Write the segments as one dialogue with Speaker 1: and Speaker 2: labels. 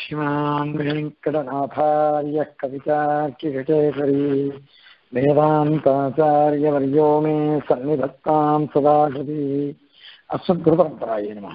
Speaker 1: श्रीमान् वेङ्कटनाथार्यः कवितार्किकटेकरी वेदान्ताचार्यवर्यो मे सन्निधत्तां सदाशति அஸ்மத்குருபரம்பராயே நம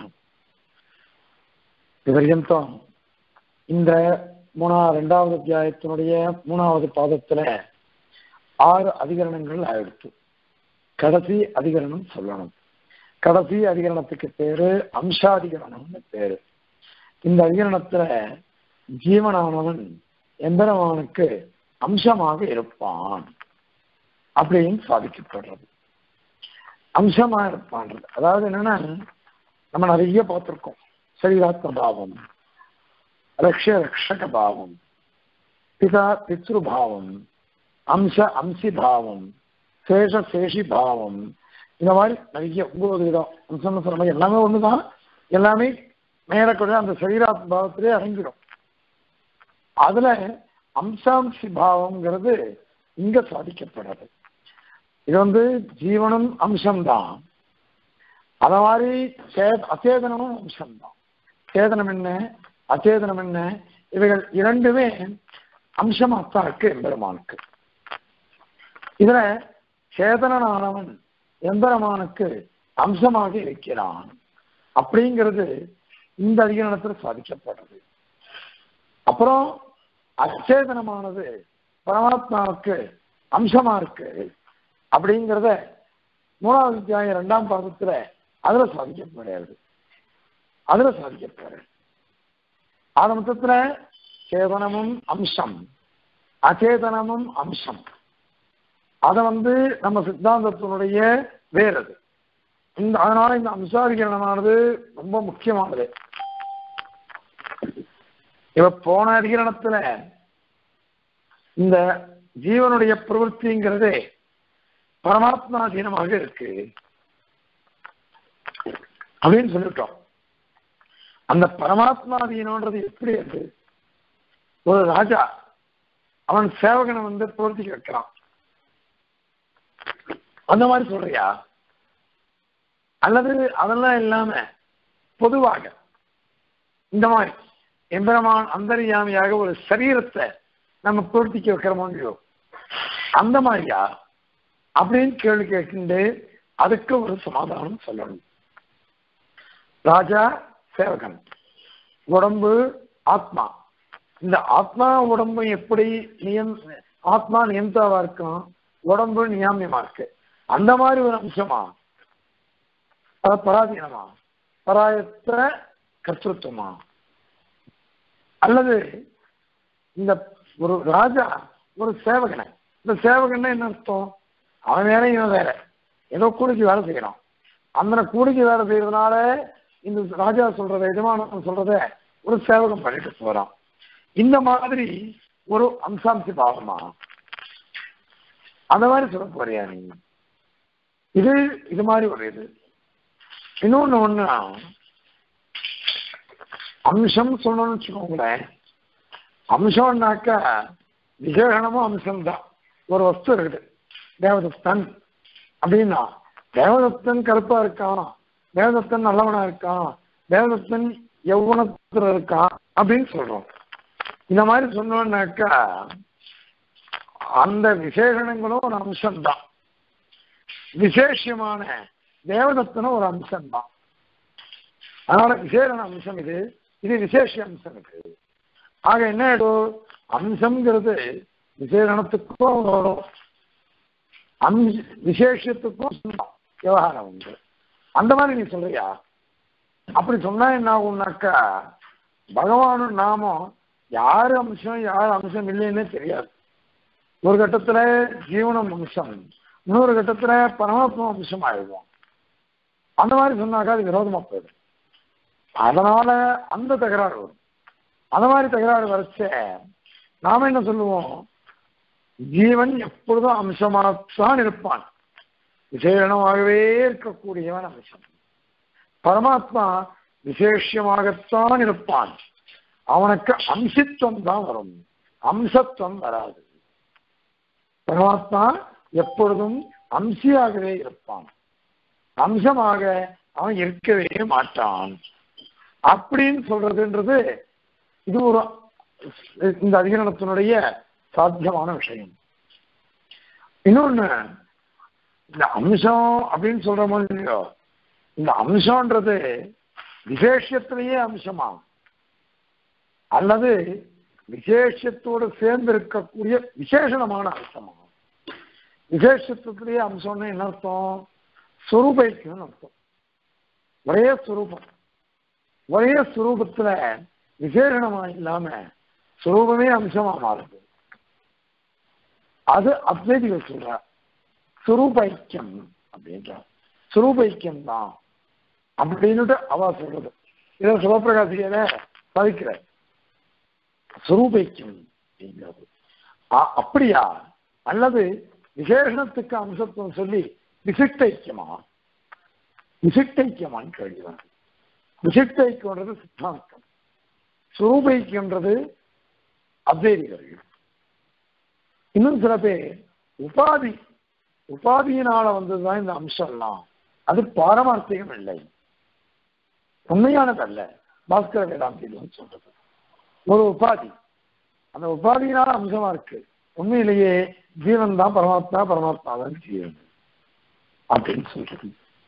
Speaker 1: இதுவரையும் இந்த மூணா ரெண்டாவது அத்தியாயத்தினுடைய மூணாவது பாதத்துல ஆறு அதிகரணங்கள் ஆயிடுச்சு கடைசி அதிகரணம் சொல்லணும் கடைசி அதிகரணத்துக்கு பேரு அம்சாதிகரணம்னு பேரு இந்த அதிகரணத்துல ஜீவனானவன் எந்திரவானுக்கு அம்சமாக இருப்பான் அப்படின்னு சாதிக்கப்படுறது அம்சமா இருப்பான்றது அதாவது என்னன்னா நம்ம நிறைய பார்த்திருக்கோம் சரீராத்ம பாவம் ரக்ஷ ரக்ஷக பாவம் பிதா பித்ரு பாவம் அம்ச அம்சி பாவம் சேஷ சேஷி பாவம் இந்த மாதிரி நிறைய ஒன்பது விதம் அம்சம்னு சொல்ற மாதிரி எல்லாமே ஒண்ணுதான் எல்லாமே மேலக்கூடிய அந்த சரீராத்ம பாவத்திலே அடங்கிடும் அதுல அம்சாம்சி பாவம்ங்கிறது இங்க சாதிக்கப்படுறது இது வந்து ஜீவனும் அம்சம்தான் அத மாதிரி அச்சேதனமும் அம்சம்தான் சேதனம் என்ன அச்சேதனம் என்ன இவைகள் இரண்டுமே அம்சமாத்தான் இருக்கு எம்பெருமானுக்கு இதுல சேதனனானவன் எம்பெருமானுக்கு அம்சமாக இருக்கிறான் அப்படிங்கிறது இந்த அதிகரணத்தில் சாதிக்கப்படுறது அப்புறம் அச்சேதனமானது பரமாத்மாவுக்கு அம்சமா இருக்கு அப்படிங்கிறத மூணாவது அத்தியாயம் இரண்டாம் பாதத்துல அதுல சாதிக்கப்படுகிறது அதுல சாதிக்கப்படுறது ஆக மொத்தத்துல சேதனமும் அம்சம் அச்சேதனமும் அம்சம் அத வந்து நம்ம சித்தாந்தத்தினுடைய வேறது இந்த அதனால இந்த அம்சாதிகரணமானது ரொம்ப முக்கியமானது இவ போன அதிகரணத்துல இந்த ஜீவனுடைய பிரவൃத்திங்கிறதே பரமாத்மாதீனமாக இருக்கு அப்படின்னு சொல்லிட்டோம் அந்த பரமாத்மாதீனம்ன்றது எப்படி அது ஒரு ராஜா அவன் சேவகனை வந்து பிரவர்த்திக்க வைக்கிறான் அந்த மாதிரி சொல்றியா அல்லது அதெல்லாம் இல்லாம பொதுவாக இந்த மாதிரி எம்பெருமான் அந்தரியாமியாக ஒரு சரீரத்தை நம்ம பிரவர்த்திக்க வைக்கிறோமோ இல்லையோ அந்த மாதிரியா அப்படின்னு கேள்வி கேட்டு அதுக்கு ஒரு சமாதானம் சொல்லணும் ராஜா சேவகன் உடம்பு ஆத்மா இந்த ஆத்மா உடம்பு எப்படி நியம் ஆத்மா நியந்தாவா இருக்கும் உடம்பு நியாமியமா இருக்கு அந்த மாதிரி ஒரு அம்சமா பராதீனமா பராயத்த கர்த்தத்துவமா அல்லது இந்த ஒரு ராஜா ஒரு சேவகனை இந்த சேவகன்னா என்ன அர்த்தம் அவன் வேற இவன் வேற ஏதோ கூலிக்கு வேலை செய்யறான் அந்த கூலிக்கு வேலை செய்யறதுனால இந்த ராஜா சொல்றத எஜமானம் சொல்றத ஒரு சேவகம் பண்ணிட்டு போறான் இந்த மாதிரி ஒரு அம்சாம்சி பாவமா அந்த மாதிரி சொல்ல போறியா நீ இது இது மாதிரி ஒரு இது இன்னொன்னு ஒண்ணு அம்சம் சொல்லணும்னு வச்சுக்கோங்களேன் அம்சம்னாக்கா விசேஷனமும் அம்சம்தான் ஒரு வஸ்து இருக்குது தேவதத்தன் அப்படின்னா தேவதத்தன் கருப்பா இருக்கான் தேவதத்தன் நல்லவனா இருக்கான் தேவதத்தன் எவ்வளத்துல இருக்கான் அப்படின்னு சொல்றோம் இந்த மாதிரி சொன்னோம்னாக்கா அந்த விசேஷணங்களும் ஒரு அம்சம்தான் விசேஷமான தேவதத்தனும் ஒரு அம்சம்தான் அதனால விசேஷன அம்சம் இது இது விசேஷ அம்சம் இது ஆக என்ன ஆயிடும் அம்சம்ங்கிறது விசேஷணத்துக்கும் வரும் அம்ச விசேஷத்துக்கும் விவகாரம் உண்டு அந்த மாதிரி நீ சொல்றியா அப்படி சொன்னா என்ன ஆகும்னாக்கா பகவானும் நாமும் யாரு அம்சம் யார் அம்சம் இல்லைன்னே தெரியாது ஒரு கட்டத்துல ஜீவனம் அம்சம் இன்னொரு கட்டத்துல பரமாத்மா அம்சம் ஆயிடுவோம் அந்த மாதிரி சொன்னாக்கா அது விரோதமா போயிடும் அதனால அந்த தகராறு வரும் அந்த மாதிரி தகராறு வரைச்ச நாம என்ன சொல்லுவோம் ஜீவன் எப்பொழுதும் அம்சமாகத்தான் இருப்பான் விசேஷமாகவே இருக்கக்கூடியவன் அம்சம் பரமாத்மா விசேஷமாகத்தான் இருப்பான் அவனுக்கு அம்சித்துவம் தான் வரும் அம்சத்துவம் வராது பரமாத்மா எப்பொழுதும் அம்சியாகவே இருப்பான் அம்சமாக அவன் இருக்கவே மாட்டான் அப்படின்னு சொல்றதுன்றது இது ஒரு இந்த அதிகரணத்தினுடைய சாத்தியமான விஷயம் இன்னொன்னு இந்த அம்சம் அப்படின்னு சொல்ற மாதிரி இந்த அம்சம்ன்றது விசேஷத்திலேயே அம்சமா அல்லது விசேஷத்தோடு சேர்ந்து இருக்கக்கூடிய விசேஷணமான அம்சமா விசேஷத்திலேயே அம்சம்னு என்ன அர்த்தம் சுரூபைக்குன்னு அர்த்தம் ஒரே சுரூபம் ஒரே சுரூபத்துல விசேஷணமா இல்லாம சுரூபமே அம்சமா மாறுது அது அத்வைதிகள் சொல்ற சுரூபைக்கியம் அப்படின்றார் சுரூபைக்கியம் தான் அப்படின்னுட்டு அவ சொல்றது இதை சிவபிரகாசிகளை பதிக்கிற சுரூபைக்கியம் அப்படிங்கிறது அப்படியா அல்லது விசேஷணத்துக்கு அம்சத்துவம் சொல்லி விசிஷ்டைக்கியமா விசிஷ்டைக்கியமான்னு கேள்விதான் விசிஷ்டைக்கியன்றது சித்தாந்தம் சுரூபைக்கியன்றது அத்வைதிகள் இன்னும் சில பேர் உபாதி உபாதியினால வந்ததுதான் இந்த அம்சம்லாம் அது பாரமார்த்திகம் இல்லை உண்மையானது அல்ல பாஸ்கர வேதாந்தியில் சொல்றது ஒரு உபாதி அந்த உபாதியினால அம்சமா இருக்கு உண்மையிலேயே ஜீவன் தான் பரமாத்மா பரமாத்மா தான் ஜீவன் அப்படின்னு சொல்றது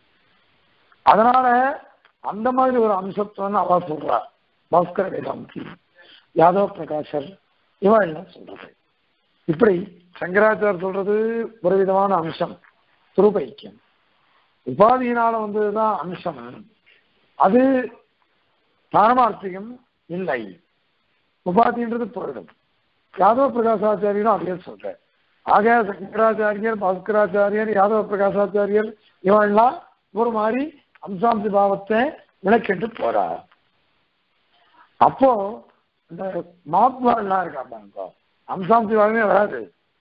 Speaker 1: அதனால அந்த மாதிரி ஒரு அம்சத்துவம் அவ சொல்றா பாஸ்கர வேதாந்தி யாதவ பிரகாஷர் இவா எல்லாம் சொல்றது இப்படி சங்கராச்சார் சொல்றது ஒரு விதமான அம்சம் துருபைக்கியம் உபாதியினால வந்ததுதான் அம்சம் அது பாரமார்த்திகம் இல்லை உபாதின்றது போயிடும் யாதவ பிரகாசாச்சாரியரும் அப்படியே சொல்ற ஆக சங்கராச்சாரியர் பாஸ்கராச்சாரியர் யாதவ பிரகாசாச்சாரியர் இவெல்லாம் ஒரு மாதிரி அம்சாம்சி பாவத்தை விளக்கிட்டு போறார் அப்போ இந்த மாத்மாலாம் இருக்கா பாருங்க அம்சாம்சி பாவமே வராது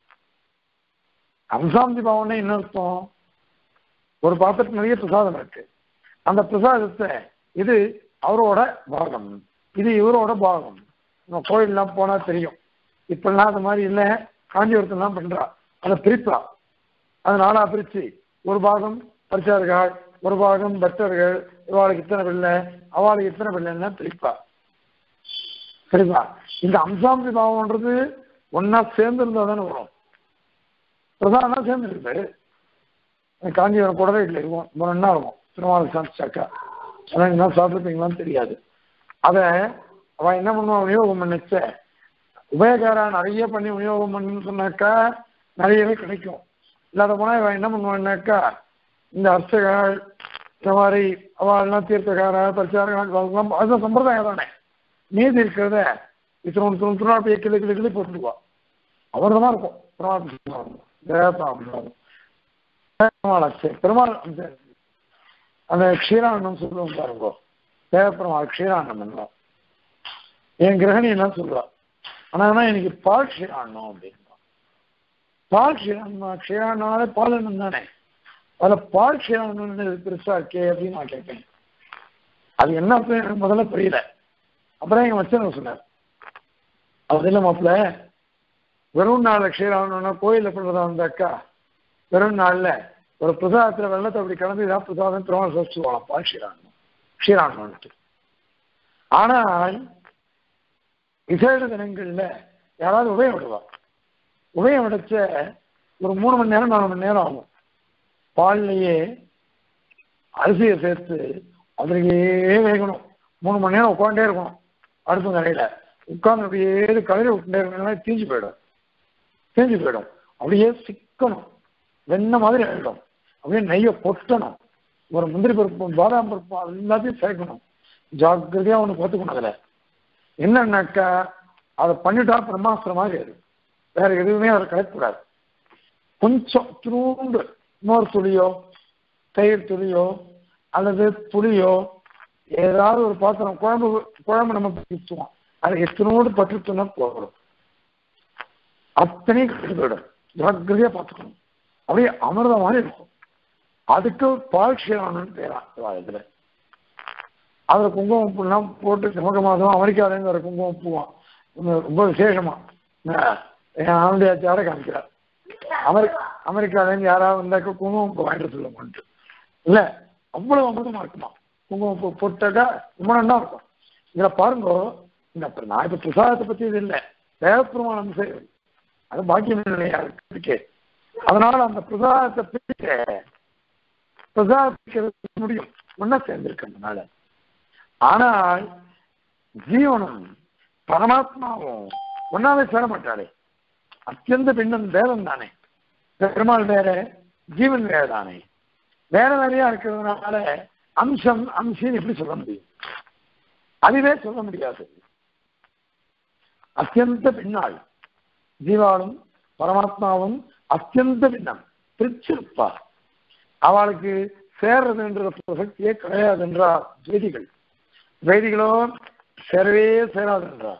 Speaker 1: அம்சாம்சி பாவம்னா என்ன அர்த்தம் ஒரு பாத்திரத்து நிறைய பிரசாதம் இருக்கு அந்த பிரசாதத்தை இது அவரோட பாகம் இது இவரோட பாகம் நம்ம கோயிலெல்லாம் போனா தெரியும் இப்பெல்லாம் அது மாதிரி இல்லை காஞ்சிபுரத்துலாம் பண்றா அதை பிரிப்பா அது நாளா பிரிச்சு ஒரு பாகம் பரிசார்கள் ஒரு பாகம் பக்தர்கள் இவாளுக்கு இத்தனை பிள்ளை அவளுக்கு இத்தனை பிள்ளைன்னா பிரிப்பா சரிப்பா இந்த அம்சாம்சி பாவம்ன்றது ஒன்னா சேர்ந்து இருந்தா தானே வரும் பிரதானம் சேர்ந்து இருக்குது காஞ்சிபுரம் கூடவே வீட்டில் இருக்கும் ரொம்ப நல்லா இருக்கும் திருமாவளி சாப்பிட்டாக்கா அதான் என்ன சாப்பிட்டுருப்பீங்களான்னு தெரியாது அதை அவன் என்ன பண்ணுவான் விநியோகம் பண்ணிச்ச உபயகாரம் நிறைய பண்ணி விநியோகம் பண்ணு சொன்னாக்கா நிறையவே கிடைக்கும் இல்லாத போனால் இவன் என்ன பண்ணுவான்னாக்கா இந்த அர்ச்சகர்கள் இந்த மாதிரி அவள்லாம் தீர்த்தக்கார பரிசாரங்கள் அது சம்பிரதாயம் தானே மீதி இருக்கிறத இத்தனை துணு துணா போய் கிளி கிளி கிளி போட்டுக்குவா அவர்தான் இருக்கும் பெருமாள் பெருமாள் அந்த க்ஷீராண்டம் சொல்லுவோம் பாருங்க தேவப்பெருமாள் க்ஷீராண்டம் என் கிரகணி என்ன சொல்லுவா ஆனா எனக்கு பால் க்ஷீராண்டம் அப்படின்னா பால் க்ஷீராண்டம் க்ஷீராண்டாலே பால் எண்ணம் தானே அதுல பால் க்ஷீராண்டம் பெருசா இருக்கே அப்படின்னு நான் கேட்பேன் அது என்ன எனக்கு முதல்ல புரியல அப்புறம் எங்க வச்சன சொன்னார் அது இல்லை மாப்பிள்ள வெறும் நாள் க்ஷீராண்டம்னா கோயிலில் பண்றதா இருந்தாக்கா வெறும் நாள்ல ஒரு பிரசாதத்துல வெள்ளத்தை அப்படி கலந்து இதான் பிரசாதம் திருமணம் சோச்சுவாங்களாம் பால் க்ஷீராண்டம் க்ஷீராண்டம்ட்டு ஆனால் விசேஷ தினங்கள்ல யாராவது உபயம் விடுவா உபயம் விடச்ச ஒரு மூணு மணி நேரம் நாலு மணி நேரம் ஆகும் பால்லையே அரிசியை சேர்த்து அதுலேயே வேகணும் மூணு மணி நேரம் உட்காண்டே இருக்கணும் அடுத்த நிலையில உட்கார்ந்து அப்படியே கலரி விட்டுட்டே இருக்கணும் தீஞ்சு போயிடும் தீஞ்சு போயிடும் அப்படியே சிக்கணும் வெண்ண மாதிரி ஆயிடும் அப்படியே நெய்யை கொட்டணும் ஒரு முந்திரி பருப்பு பாதாம் பருப்பு எல்லாத்தையும் சேர்க்கணும் ஜாக்கிரதையா ஒன்று பார்த்துக்கணும் அதில் என்னன்னாக்கா அதை பண்ணிட்டா பிரம்மாஸ்திரம் மாதிரி அது வேற எதுவுமே அதை கலக்கக்கூடாது கொஞ்சம் திருண்டு மோர் துளியோ தயிர் துளியோ அல்லது புளியோ ஏதாவது ஒரு பாத்திரம் குழம்பு குழம்பு நம்ம பிடிச்சுவோம் அது எத்தனோடு பட்டுச்சுன்னா போகணும் அத்தனையும் கெட்டு போயிடும் ஜாக்கிரதையா பார்த்துக்கணும் அப்படியே அமிர்தம் மாதிரி இருக்கும் அதுக்கு பால் க்ஷீரானு பேரா இதுல அதுல குங்குமம் பூலாம் போட்டு சிமக மாதம் அமெரிக்காவிலேருந்து வர குங்குமம் பூவான் ரொம்ப விசேஷமா என் ஆனந்தியாச்சார காமிக்கிறார் அமெரிக்கா அமெரிக்காவிலேருந்து யாராவது வந்தாக்க குங்குமம் பூ வாங்கிட்டு சொல்லுவான்ட்டு இல்ல அவ்வளவு அமிர்தமா இருக்குமா குங்குமம் பூ போட்டாக்கா ரொம்ப நல்லா இருக்கும் இதுல பாருங்க இந்த பிர- நான் இப்ப பிரசாதத்தை பத்தி இது இல்லை தேவப்பிரமாணம் செய்வது அது பாக்கியம் இல்லையா இருக்கு அதனால அந்த பிரசாதத்தை பிரிக்க பிரசாதிக்க முடியும் ஒன்னா சேர்ந்திருக்கிறதுனால ஆனால் ஜீவனும் பரமாத்மாவும் ஒன்னாவே சேர மாட்டாளே அத்தியந்த பின்னம் வேதம் தானே பெருமாள் வேற ஜீவன் வேற தானே வேற வேறையா இருக்கிறதுனால அம்சம் அம்சம் எப்படி சொல்ல முடியும் அதுவே சொல்ல முடியாது அத்தியந்த பின்னாள் ஜீவாலும் பரமாத்மாவும் அத்தியந்த பின்னம் பிரிச்சிருப்பா அவளுக்கு சேர்றதுன்ற பிரசக்தியே கிடையாது என்றார் வேதிகள் வேதிகளோ சேரவே சேராது என்றார்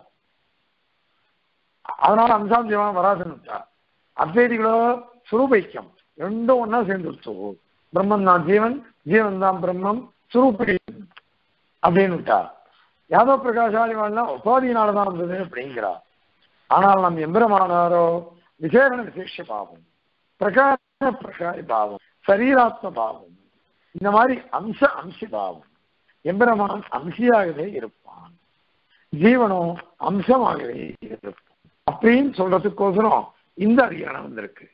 Speaker 1: அதனால அம்சாம் ஜீவனம் வராதுன்னு அத்வைதிகளோ சுரூபைக்கம் ரெண்டும் ஒன்னா சேர்ந்துருச்சு பிரம்மன் தான் ஜீவன் ஜீவன் தான் பிரம்மம் சுரூபைக்கம் அப்படின்னு விட்டா யாதவ பிரகாஷாலிவாள்லாம் உபாதியினாலதான் வந்தது அப்படிங்கிறா ஆனால் நம் எம்பெருமானாரோ விசேஷன விசேஷ பாவம் பிரகாச பிரகாரி பாவம் சரீராத்ம பாவம் இந்த மாதிரி அம்ச அம்சி பாவம் எம்பெருமான் அம்சியாகவே இருப்பான் ஜீவனும் அம்சமாகவே இருப்பான் அப்படின்னு சொல்றதுக்கோசரம் இந்த அதிகாரம் வந்திருக்கு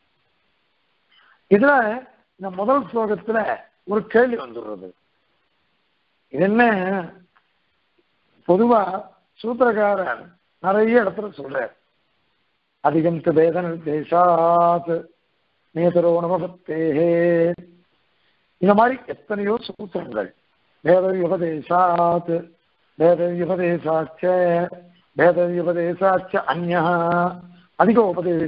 Speaker 1: இதுல இந்த முதல் ஸ்லோகத்துல ஒரு கேள்வி வந்துடுறது இது என்ன பொதுவா சூத்திரக்காரன் நிறைய இடத்துல சொல்றார் அதிகம் வேதன தேசாத் நேதரோ நமபத்தேகே இந்த மாதிரி எத்தனையோ சூத்திரங்கள் வேத உபதேசாத் வேத உபதேசாச்ச வேத உபதேசாச்ச அந்யா அதிக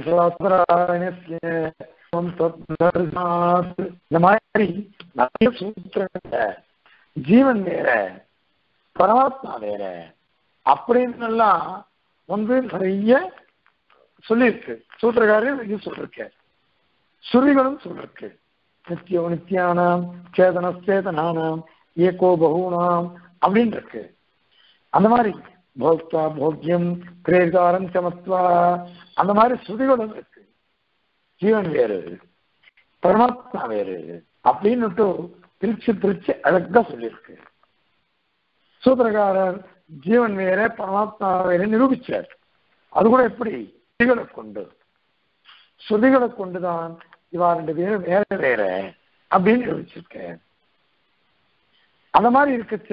Speaker 1: உபதேசாத்மராயணஸ்ய இந்த மாதிரி நிறைய சூத்திரங்களை ஜீவன் வேற பரமாத்மா வேற அப்படின்னு எல்லாம் வந்து நிறைய சொல்லியிருக்கு சூத்திரக்காரர் இது சொல்லிருக்க சுருதிகளும் சொல்லிருக்கு நித்தியோ நித்தியானாம் சேதனச்சேதனானாம் ஏகோ பகூனாம் அப்படின்னு இருக்கு அந்த மாதிரி போக்தா போக்கியம் பிரேரிதாரம் சமத்வா அந்த மாதிரி ஸ்ருதிகளும் இருக்கு ஜீவன் வேறு பரமாத்மா வேறு அப்படின்னுட்டு பிரிச்சு பிரிச்சு அழகா சொல்லியிருக்கு சூத்திரக்காரர் ஜீவன் வேற பரமாத்மா வேற நிரூபிச்சார் அது கூட எப்படி ஸ்ருதிகளை கொண்டு ஸ்ருதிகளை கொண்டுதான் இவா ரெண்டு பேரும் வேற வேற அப்படின்னு நிரூபிச்சிருக்க அந்த மாதிரி இருக்கச்ச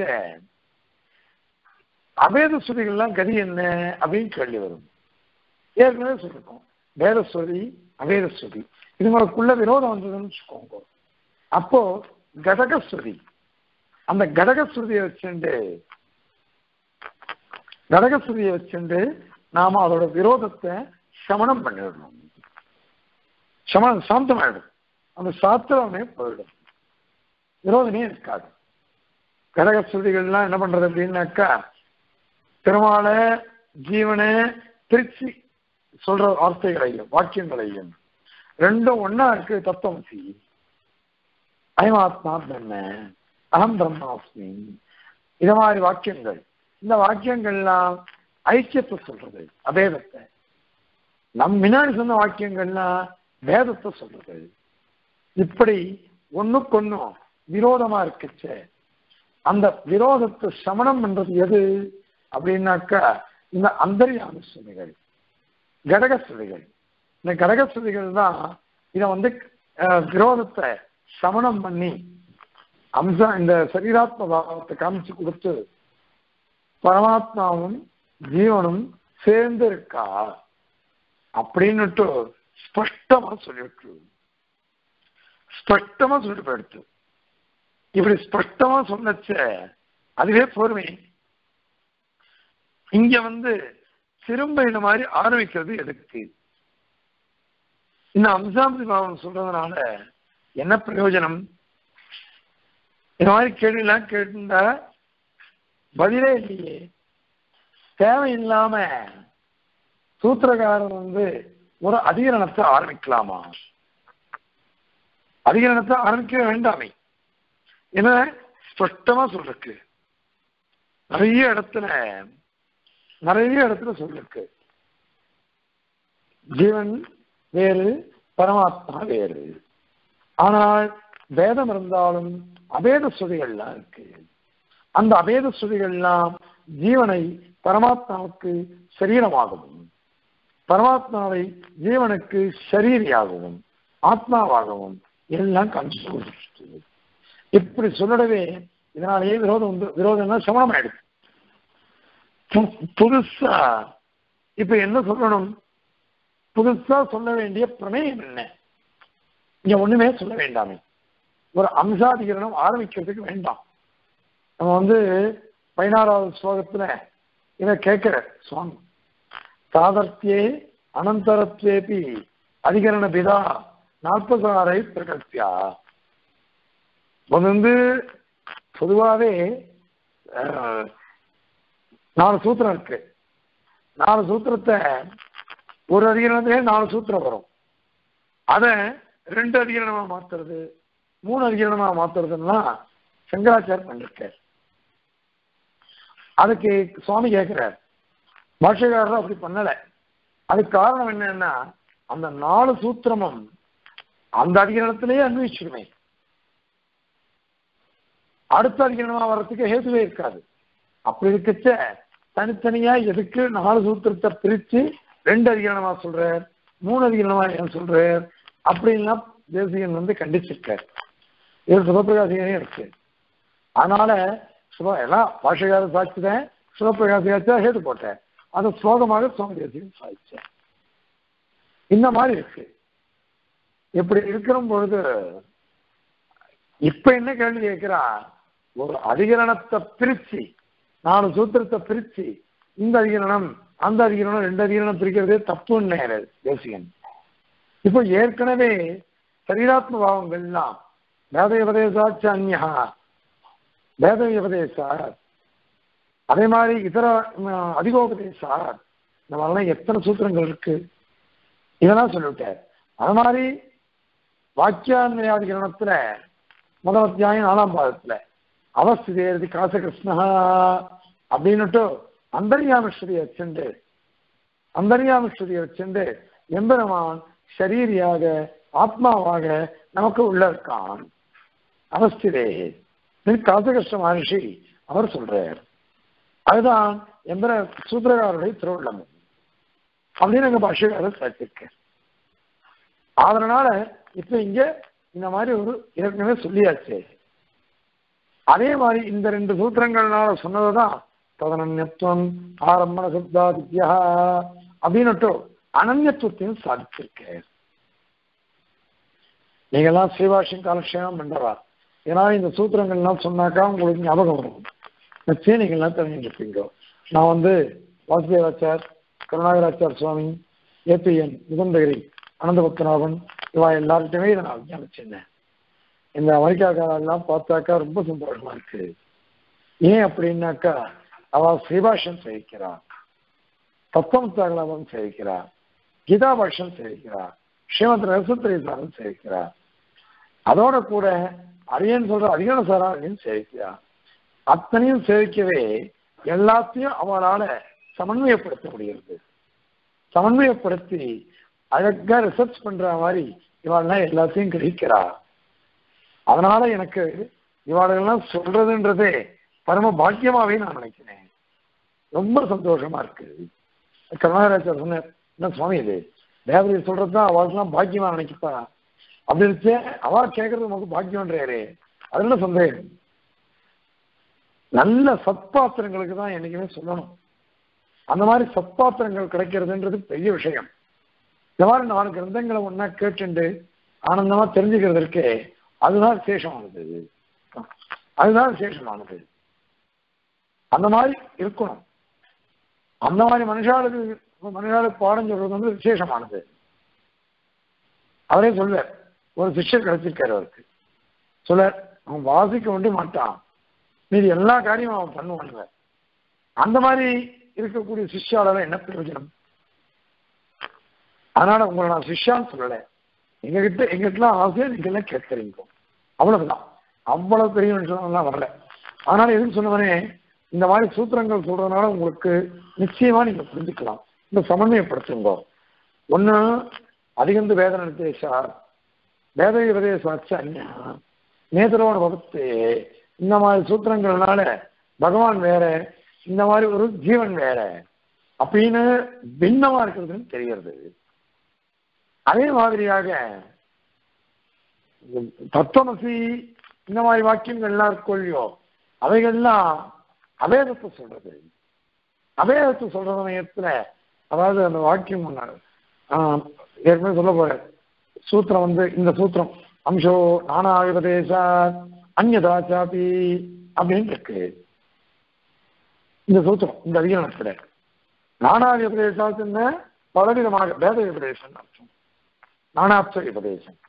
Speaker 1: அபேத ஸ்ருதிகள்லாம் கதி என்ன அப்படின்னு கேள்வி வரும் ஏற்கனவே சொல்லிருக்கோம் வேத ஸ்ருதி அபேத ஸ்ருதி இதுங்களுக்குள்ள விரோதம் வந்ததுன்னு வச்சுக்கோங்க அப்போ கடக ஸ்ருதி அந்த கடக ஸ்ருதியை வச்சுண்டு கடக ஸ்ருதியை வச்சுண்டு நாம அதோட விரோதத்தை சமணம் பண்ணிடணும் சமணம் சாந்தமாயிடும் அந்த சாத்திரமே போயிடும் விரோதமே இருக்காது கடக ஸ்ருதிகள்லாம் என்ன பண்றது அப்படின்னாக்கா பெருமாளை ஜீவனை பிரிச்சு சொல்ற வார்த்தைகளையும் வாக்கியங்களையும் ரெண்டும் ஒன்னா இருக்கு தத்துவமசி அயமாத்மா பிரம்ம அகம் பிரம்மாஸ்மி இது மாதிரி வாக்கியங்கள் இந்த வாக்கியங்கள்லாம் ஐக்கியத்தை சொல்றது அபேதத்தை நம் முன்னாடி சொன்ன வாக்கியங்கள்லாம் வேதத்தை சொல்றது இப்படி ஒண்ணுக்கொன்னும் விரோதமா இருக்குச்சே அந்த விரோதத்தை சமணம் பண்றது எது அப்படின்னாக்கா இந்த அந்தரியான சுமைகள் கடக சுமைகள் இந்த கடக சுமைகள் தான் இதை வந்து அஹ், விரோதத்தை சமணம் பண்ணி அம்சம் இந்த சரீராத்ம பாவத்தை காமிச்சு கொடுத்து பரமாத்மாவும் ஜீவனும் சேர்ந்து இருக்கா அப்படின்னுட்டு ஸ்பஷ்டமா சொல்லிவிட்டு ஸ்பஷ்டமா சொல்லிட்டு போயிடுத்து இப்படி ஸ்பஷ்டமா சொன்னச்ச அதுவே பொறுமை இங்க வந்து திரும்ப இந்த மாதிரி ஆரம்பிக்கிறது எதுக்கு இந்த அம்சாம்சி பாவம் சொல்றதுனால என்ன பிரயோஜனம் இந்த மாதிரி கேள்வியெல்லாம் கேட்டுண்டா பதிலே இல்லையே தேவையில்லாம சூத்திரக்காரர் வந்து ஒரு அதிகரணத்தை ஆரம்பிக்கலாமா அதிகரணத்தை ஆரம்பிக்க வேண்டாமே என்ன ஸ்பஷ்டமா சொல்றக்கு நிறைய இடத்துல நிறைய இடத்துல சொல்லிருக்கு ஜீவன் வேறு பரமாத்மா வேறு ஆனால் வேதம் இருந்தாலும் அபேத ஸ்ருதிகள்லாம் இருக்கு அந்த அபேத ஸ்ருதிகள்லாம் ஜீவனை பரமாத்மாவுக்கு சரீரமாகவும் பரமாத்மாவை ஜீவனுக்கு ஷரீரியாகவும் ஆத்மாவாகவும் எல்லாம் காமிச்சு கொடுத்துருக்கு இப்படி சொல்லடவே இதனாலேயே விரோதம் வந்து விரோதம்னா சமணம் ஆயிடுது பு- புதுசா இப்ப என்ன சொல்லணும் புதுசா சொல்ல வேண்டிய பிரமேயம் என்ன இங்க ஒண்ணுமே சொல்ல வேண்டாமே ஒரு அம்சாதிகரணம் ஆரம்பிக்கிறதுக்கு வேண்டாம் நம்ம வந்து பதினாறாவது ஸ்லோகத்துல இதை கேட்கிற சுவாமி சாதர்த்தியே அனந்தரத்வேபி அதிகரண பிதா நாற்பதாரை பிரகத்தியா அது வந்து பொதுவாவே அஹ், நாலு சூத்திரம் இருக்கு நாலு சூத்திரத்தை ஒரு அதிகரணத்திலே நாலு சூத்திரம் வரும் அதை ரெண்டு அதிகரணமா மாத்துறது மூணு அதிகரணமா மாத்துறதுன்னா சங்கராச்சார் பண்ணிருக்கார் அதுக்கு சுவாமி கேட்கிறார் பாஷகாரர் அப்படி பண்ணல அதுக்கு காரணம் என்னன்னா அந்த நாலு சூத்திரமும் அந்த அதிகரணத்திலேயே அன்வயிச்சிருமே அடுத்த அதிகரணமா வர்றதுக்கு ஹேதுவே இருக்காது அப்படி இருக்கச்ச தனித்தனியா எதுக்கு நாலு சூத்திரத்தை பிரிச்சு ரெண்டு அதிகரணமா சொல்றார் மூணு அதிகரணமா ஏன் சொல்றார் அப்படின்லாம் தேசிகன் வந்து கண்டிச்சிருக்கார் இது சிவபிரகாசிகனே இருக்கு அதனால சிவ எல்லாம் பாஷகார சாட்சி தான் சிவபிரகாசிகாச்சா ஹேது போட்டேன் அதை ஸ்லோகமாக சுவாமி தேசிகன் சாதிச்சேன் இந்த மாதிரி இருக்கு இப்படி இருக்கிற பொழுது இப்ப என்ன கேள்வி கேட்கிறா ஒரு அதிகரணத்தை பிரிச்சு நாலு சூத்திரத்தை பிரிச்சு இந்த அதிகரணம் அந்த அதிகரணம் ரெண்டு அதிகரணம் பிரிக்கிறதே தப்புன்னு தேசிகன் இப்போ ஏற்கனவே சரீராத்ம பாவங்கள்லாம் வேத உபதேசாச்ச அந்யா வேத உபதேசா அதே மாதிரி இதர ம், அதிகோபதேசா இந்த மாதிரிலாம் எத்தனை சூத்திரங்கள் இருக்கு இதெல்லாம் சொல்லிவிட்டார் அது மாதிரி வாக்கியான்மயாதிகரணத்துல முதல் அத்தியாயம் நாலாம் பாதத்துல அவஸ்திதேரதி காசகிருஷ்ணா அப்படின்னுட்டு அந்தர்யாமஸ்வதியை வச்சுண்டு அந்தர்யாமஸ்வதியை வச்சுண்டு எம்பெருமான் ஷரீரியாக ஆத்மாவாக நமக்கு உள்ள இருக்கான் அவஸ்திதே காசகிருஷ்ண மகர்ஷி அவர் சொல்றார் அதுதான் எம்பர சூத்திரகாரருடைய திருவள்ளம் அப்படின்னு எங்க பாஷகாரர் சேர்த்திருக்கார் அதனால இப்ப இங்க இந்த மாதிரி ஒரு ஏற்கனவே சொல்லியாச்சு அதே மாதிரி இந்த ரெண்டு சூத்திரங்கள்னால சொன்னதுதான் ததனன்யத்துவம் ஆரம்பண சப்தாதித்யா அப்படின்னுட்டு அனன்யத்துவத்தையும் சாதிச்சிருக்கார் நீங்கெல்லாம் ஸ்ரீவாஷம் காலக்ஷேமம் பண்றவா ஏன்னா இந்த சூத்திரங்கள்லாம் சொன்னாக்கா உங்களுக்கு ஞாபகம் வரும் நிச்சயம் நீங்கள்லாம் தெரிஞ்சுருப்பீங்க நான் வந்து வாசுதேவாச்சார் கருணாகராச்சார் சுவாமி ஏபிஎன் முகுந்தகிரி அனந்த பத்மநாபன் இவா எல்லார்கிட்டயுமே இதை நான் விஞ்ஞானிச்சிருந்தேன் இந்த அமெரிக்காக்காரெல்லாம் பார்த்தாக்கா ரொம்ப சந்தோஷமா இருக்கு ஏன் அப்படின்னாக்கா அவ ஸ்ரீபாஷன் சேவிக்கிறா தத்துவமுத்தாகலாபம் சேவிக்கிறா கீதா பாஷன் சேவிக்கிறா ஸ்ரீமத் ரசத்திரேசாரம் சேவிக்கிறா அதோட கூட அரியன் சொல்ற அதிகார சாராரையும் சேவிக்கிறா அத்தனையும் சேவிக்கவே எல்லாத்தையும் அவளால சமன்வயப்படுத்த முடிகிறது சமன்வயப்படுத்தி அழகா ரிசர்ச் பண்ற மாதிரி இவாள்லாம் எல்லாத்தையும் கிரகிக்கிறா அதனால எனக்கு இவாளெல்லாம் சொல்றதுன்றதே பரம பாக்கியமாவே நான் நினைக்கிறேன் ரொம்ப சந்தோஷமா இருக்கு கருணாகராச்சார் சொன்னார் என்ன சுவாமி இது தேவதை சொல்றதுதான் அவளுக்கெல்லாம் பாக்கியமா நினைக்கப்பா அப்படி இருந்துச்சு அவ கேட்கறது நமக்கு பாக்கியம்ன்றாரு அது என்ன சந்தேகம் நல்ல சத்பாத்திரங்களுக்கு தான் என்னைக்குமே சொல்லணும் அந்த மாதிரி சத்பாத்திரங்கள் கிடைக்கிறதுன்றது பெரிய விஷயம் இந்த மாதிரி நாலு கிரந்தங்களை ஒன்னா கேட்டுண்டு ஆனந்தமா தெரிஞ்சுக்கிறது இருக்கே அதுதான் விசேஷமானது அதுதான் விசேஷமானது அந்த மாதிரி இருக்கணும் அந்த மாதிரி மனுஷாளுக்கு மனுஷாளுக்கு பாடம் சொல்றது வந்து விசேஷமானது அவரே சொல்வார் ஒரு சிஷ்யர் கிடைச்சிருக்காரு அவருக்கு சொல்ல அவன் வாசிக்க ஒண்டி மாட்டான் மீதி எல்லா காரியமும் அவன் பண்ணுவானுங்க அந்த மாதிரி இருக்கக்கூடிய சிஷ்யால என்ன பிரயோஜனம் அதனால உங்களை நான் சிஷ்யான்னு சொல்லலை எங்ககிட்ட எங்கிட்டலாம் ஆசையா நீங்க எல்லாம் கேட்கறீங்க அவ்வளவுதான் அவ்வளவு பெரிய விஷயம்லாம் வரல அதனால எதுக்கு சொன்னவனே இந்த மாதிரி சூத்திரங்கள் சொல்றதுனால உங்களுக்கு நிச்சயமா நீங்க புரிஞ்சுக்கலாம் இந்த சமன்வயப்படுத்துங்க ஒண்ணு அதிகந்து வேத நிர்தேசா வேத உபதேசாச்சு அந்யா நேதரோட வகுத்து இந்த மாதிரி சூத்திரங்கள்னால பகவான் வேற இந்த மாதிரி ஒரு ஜீவன் வேற அப்படின்னு பின்னமா இருக்கிறதுன்னு தெரிகிறது அதே மாதிரியாக தத்துவமசி இந்த மாதிரி வாக்கியங்கள்லாம் இருக்கொள்ளியோ அவைகள்லாம் அவேதத்தை சொல்றது அவேதத்தை சொல்ற சமயத்துல அதாவது அந்த வாக்கியம் ஒண்ணு ஆஹ், ஏற்கனவே சொல்ல போற சூத்திரம் வந்து இந்த சூத்திரம் அம்சோ நானாயுபதேசா அந்நதாச்சாபி அப்படின்னு இருக்கு இந்த சூத்திரம் இந்த அதிகரணத்துல நானாதி உபதேசத்துன்னு பலவிதமாக வேத உபதேசம் அர்த்தம் நானாப்ச உபதேசம்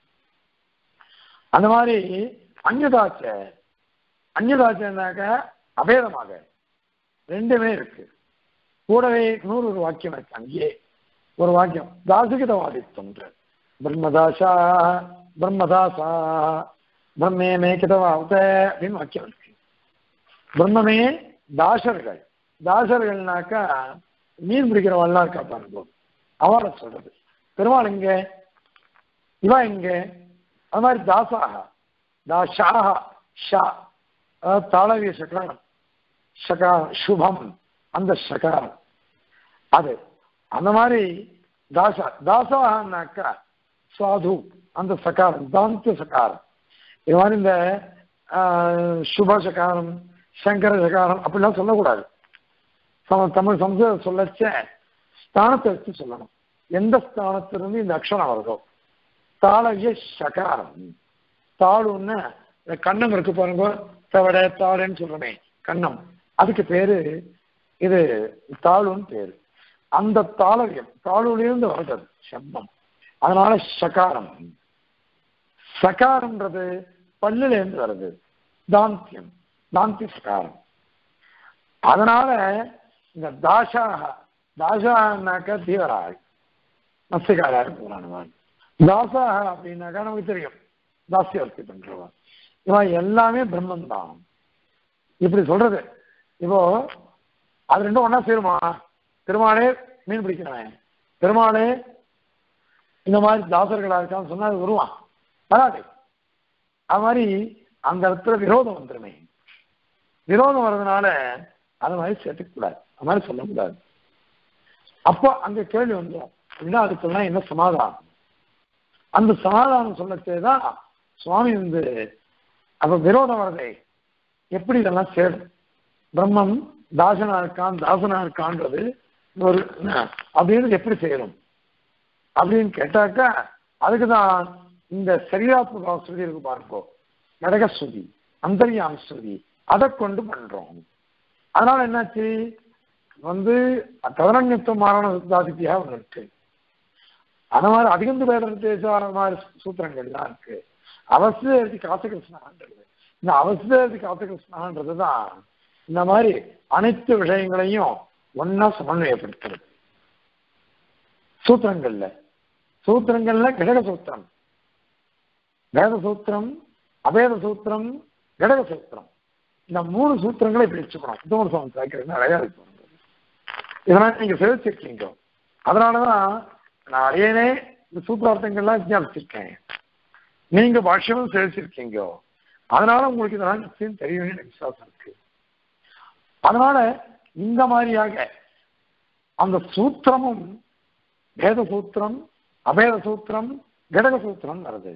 Speaker 1: அந்த மாதிரி அந்நதாச்ச அந்நதாச்சனாக்க அபேதமாக ரெண்டுமே இருக்கு கூடவே நூறு ஒரு வாக்கியம் இருக்கு அங்கேயே ஒரு வாக்கியம் தாசிகிதவாதித்தம் பிரம்மதாசா பிரம்மதாசா பிரம்மே மேகிதவாவத அப்படின்னு வாக்கியம் இருக்கு பிரம்மமே தாசர்கள் தாசர்கள்னாக்கா மீன் பிடிக்கிறவெல்லாம் இருக்கா பாருங்க அவளை சொல்றது பெருமாள் இங்க இவா இங்க அது மாதிரி தாசாக தாஷாக ஷா அதாவது தாளவிய சக்கரம் சகா சுபம் அந்த சகாரம் அது அந்த மாதிரி தாசா தாசாகனாக்கா சாது அந்த சகாரம் தாந்திய சகாரம் இது மாதிரி இந்த ஆஹ், சுப சகாரம் சங்கர சகாரம் அப்படிலாம் சொல்லக்கூடாது சம- தமிழ் சம்ஸ்கிருத சொல்லச்ச ஸ்தானத்தை வச்சு சொல்லணும் எந்த ஸ்தானத்திலிருந்து இந்த அக்ஷரம் வருதோ தாளவிய சகாரம் தாளுன்னு இந்த கண்ணம் இருக்கு பாருங்க தவட தாளுன்னு சொல்றமே கண்ணம் அதுக்கு பேரு இது தாளுன்னு பேரு அந்த தாளவியம் தாளுலிருந்து வருது சப்தம் அதனால சகாரம் சகாரம்ன்றது பல்லுல இருந்து வருது தாந்தியம் தாந்தி சகாரம் அதனால இந்த தாஷாக தாஷாகனாக்கா தீவிராய் மத்ஸ்யகாரா இருக்கிறான் தாசாக அப்படின்னாக்கா நமக்கு தெரியும் தாசியவர்த்தி பண்றவன் இவன் எல்லாமே பிரம்மன் தான் இப்படி சொல்றது இப்போ அது ரெண்டும் ஒண்ணா சேருமா பெருமாளே மீன் பிடிக்கிறவன் பெருமாளே இந்த மாதிரி தாசர்களா இருக்கான்னு சொன்னா அது வருவான் வராது அது மாதிரி அந்த இடத்துல விரோதம் வந்துருமே விரோதம் வர்றதுனால அது மாதிரி சேர்த்துக்க கூடாது அது மாதிரி சொல்லக்கூடாது அப்போ அங்க கேள்வி வந்துடும் அப்படின்னா அதுக்கெல்லாம் என்ன சமாதானம் அந்த சமாதானம் சொல்லச்சே தான் சுவாமி வந்து அப்ப விரோதம் வருதே எப்படி இதெல்லாம் சேரும் பிரம்மம் தாசனா இருக்கான் தாசனா இருக்கான்றது ஒரு என்ன, அப்படின்னு எப்படி செய்யணும் அப்படின்னு கேட்டாக்கா அதுக்கு தான் இந்த சரியாத்மக ஸ்ருதி இருக்கு பாருங்கோ நடக ஸ்ருதி அந்தரியாம ஸ்ருதி அதை கொண்டு பண்றோம் அதனால என்னாச்சு வந்து தவரண்யத்துவமான சித்தாதித்யா ஒன்று இருக்கு அந்த மாதிரி அதிகந்து வேதன மாதிரி சூத்திரங்கள்லாம் இருக்கு அவசியம் காசகிருஷ்ணான்றது இந்த அவசியம் காசகிருஷ்ணான்றது தான் இந்த மாதிரி அனைத்து விஷயங்களையும் ஒன்னா சமன்வயப்படுத்துறது சூத்திரங்கள்ல சூத்திரங்கள்ல கடக சூத்திரம் வேத சூத்திரம் அபேத சூத்திரம் கடக சூத்திரம் இந்த மூணு சூத்திரங்களை இப்படி வச்சுக்கணும் இதோட சமம் சாய்க்கிறது அழகா இருக்கு இதெல்லாம் நீங்க சேவிச்சிருக்கீங்க அதனாலதான் நான் அடையனே இந்த சூத்திரார்த்தங்கள்லாம் வித்தியாசிச்சிருக்கேன் நீங்க பாஷ்யமும் சேவிச்சிருக்கீங்க அதனால உங்களுக்கு இதெல்லாம் நிச்சயம் தெரியும் எனக்கு விசுவாசம் இருக்கு அதனால இந்த மாதிரியாக அந்த சூத்திரமும் வேத சூத்திரம் அபேத சூத்திரம் கடக சூத்திரம் வருது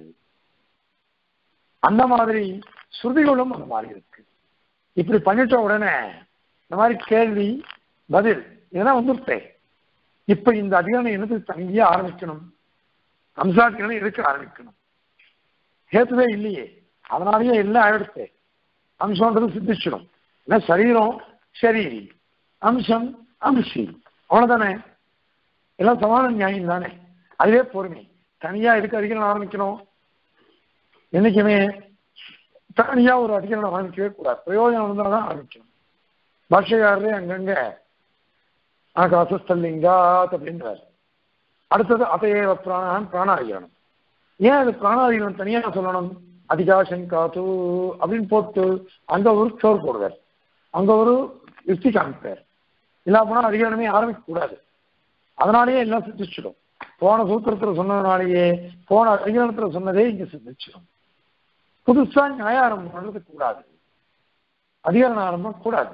Speaker 1: அந்த மாதிரி ஸ்ருதிகளும் அந்த மாதிரி இருக்கு இப்படி பண்ணிட்ட உடனே இந்த மாதிரி கேள்வி பதில் இதெல்லாம் வந்துருத்தேன் இப்ப இந்த அதிகாரம் என்னத்துக்கு தங்கியே ஆரம்பிக்கணும் அம்சாதிகாரம் எதுக்கு ஆரம்பிக்கணும் ஹேத்துவே இல்லையே அதனாலயே எல்லாம் ஆயிடுத்து அம்சம்ன்றது சித்திச்சிடும் என்ன சரீரம் சரி அம்சம் அம்சி அவ்வளவுதானே எல்லாம் சமான நியாயம் தானே அதுவே பொறுமை தனியா எதுக்கு அதிகாரம் ஆரம்பிக்கணும் என்னைக்குமே தனியா ஒரு அதிகாரம் ஆரம்பிக்கவே கூடாது பிரயோஜனம் இருந்தால் தான் ஆரம்பிக்கணும் பாஷ்யக்காரரே அங்கங்க ஆகாசஸ்தல்லிங்காத் அப்படின்றார் அடுத்தது அதையேவ பிராணான் பிராணாதிகரணம் ஏன் அது பிராணாதிகரணம் தனியா சொல்லணும் அதிகாசங்காத்து அப்படின்னு போட்டு அங்க ஒரு சோர் போடுவார் அங்க ஒரு யுக்தி காமிப்பார் இல்லா போனா அதிகாரமே ஆரம்பிக்க கூடாது அதனாலேயே எல்லாம் சித்திச்சிடும் போன சூத்திரத்துல சொன்னதுனாலேயே போன அதிகாரத்துல சொன்னதே இங்க சித்திச்சிடும் புதுசா நியாய ஆரம்பம் பண்றது கூடாது அதிகாரம் ஆரம்பம் கூடாது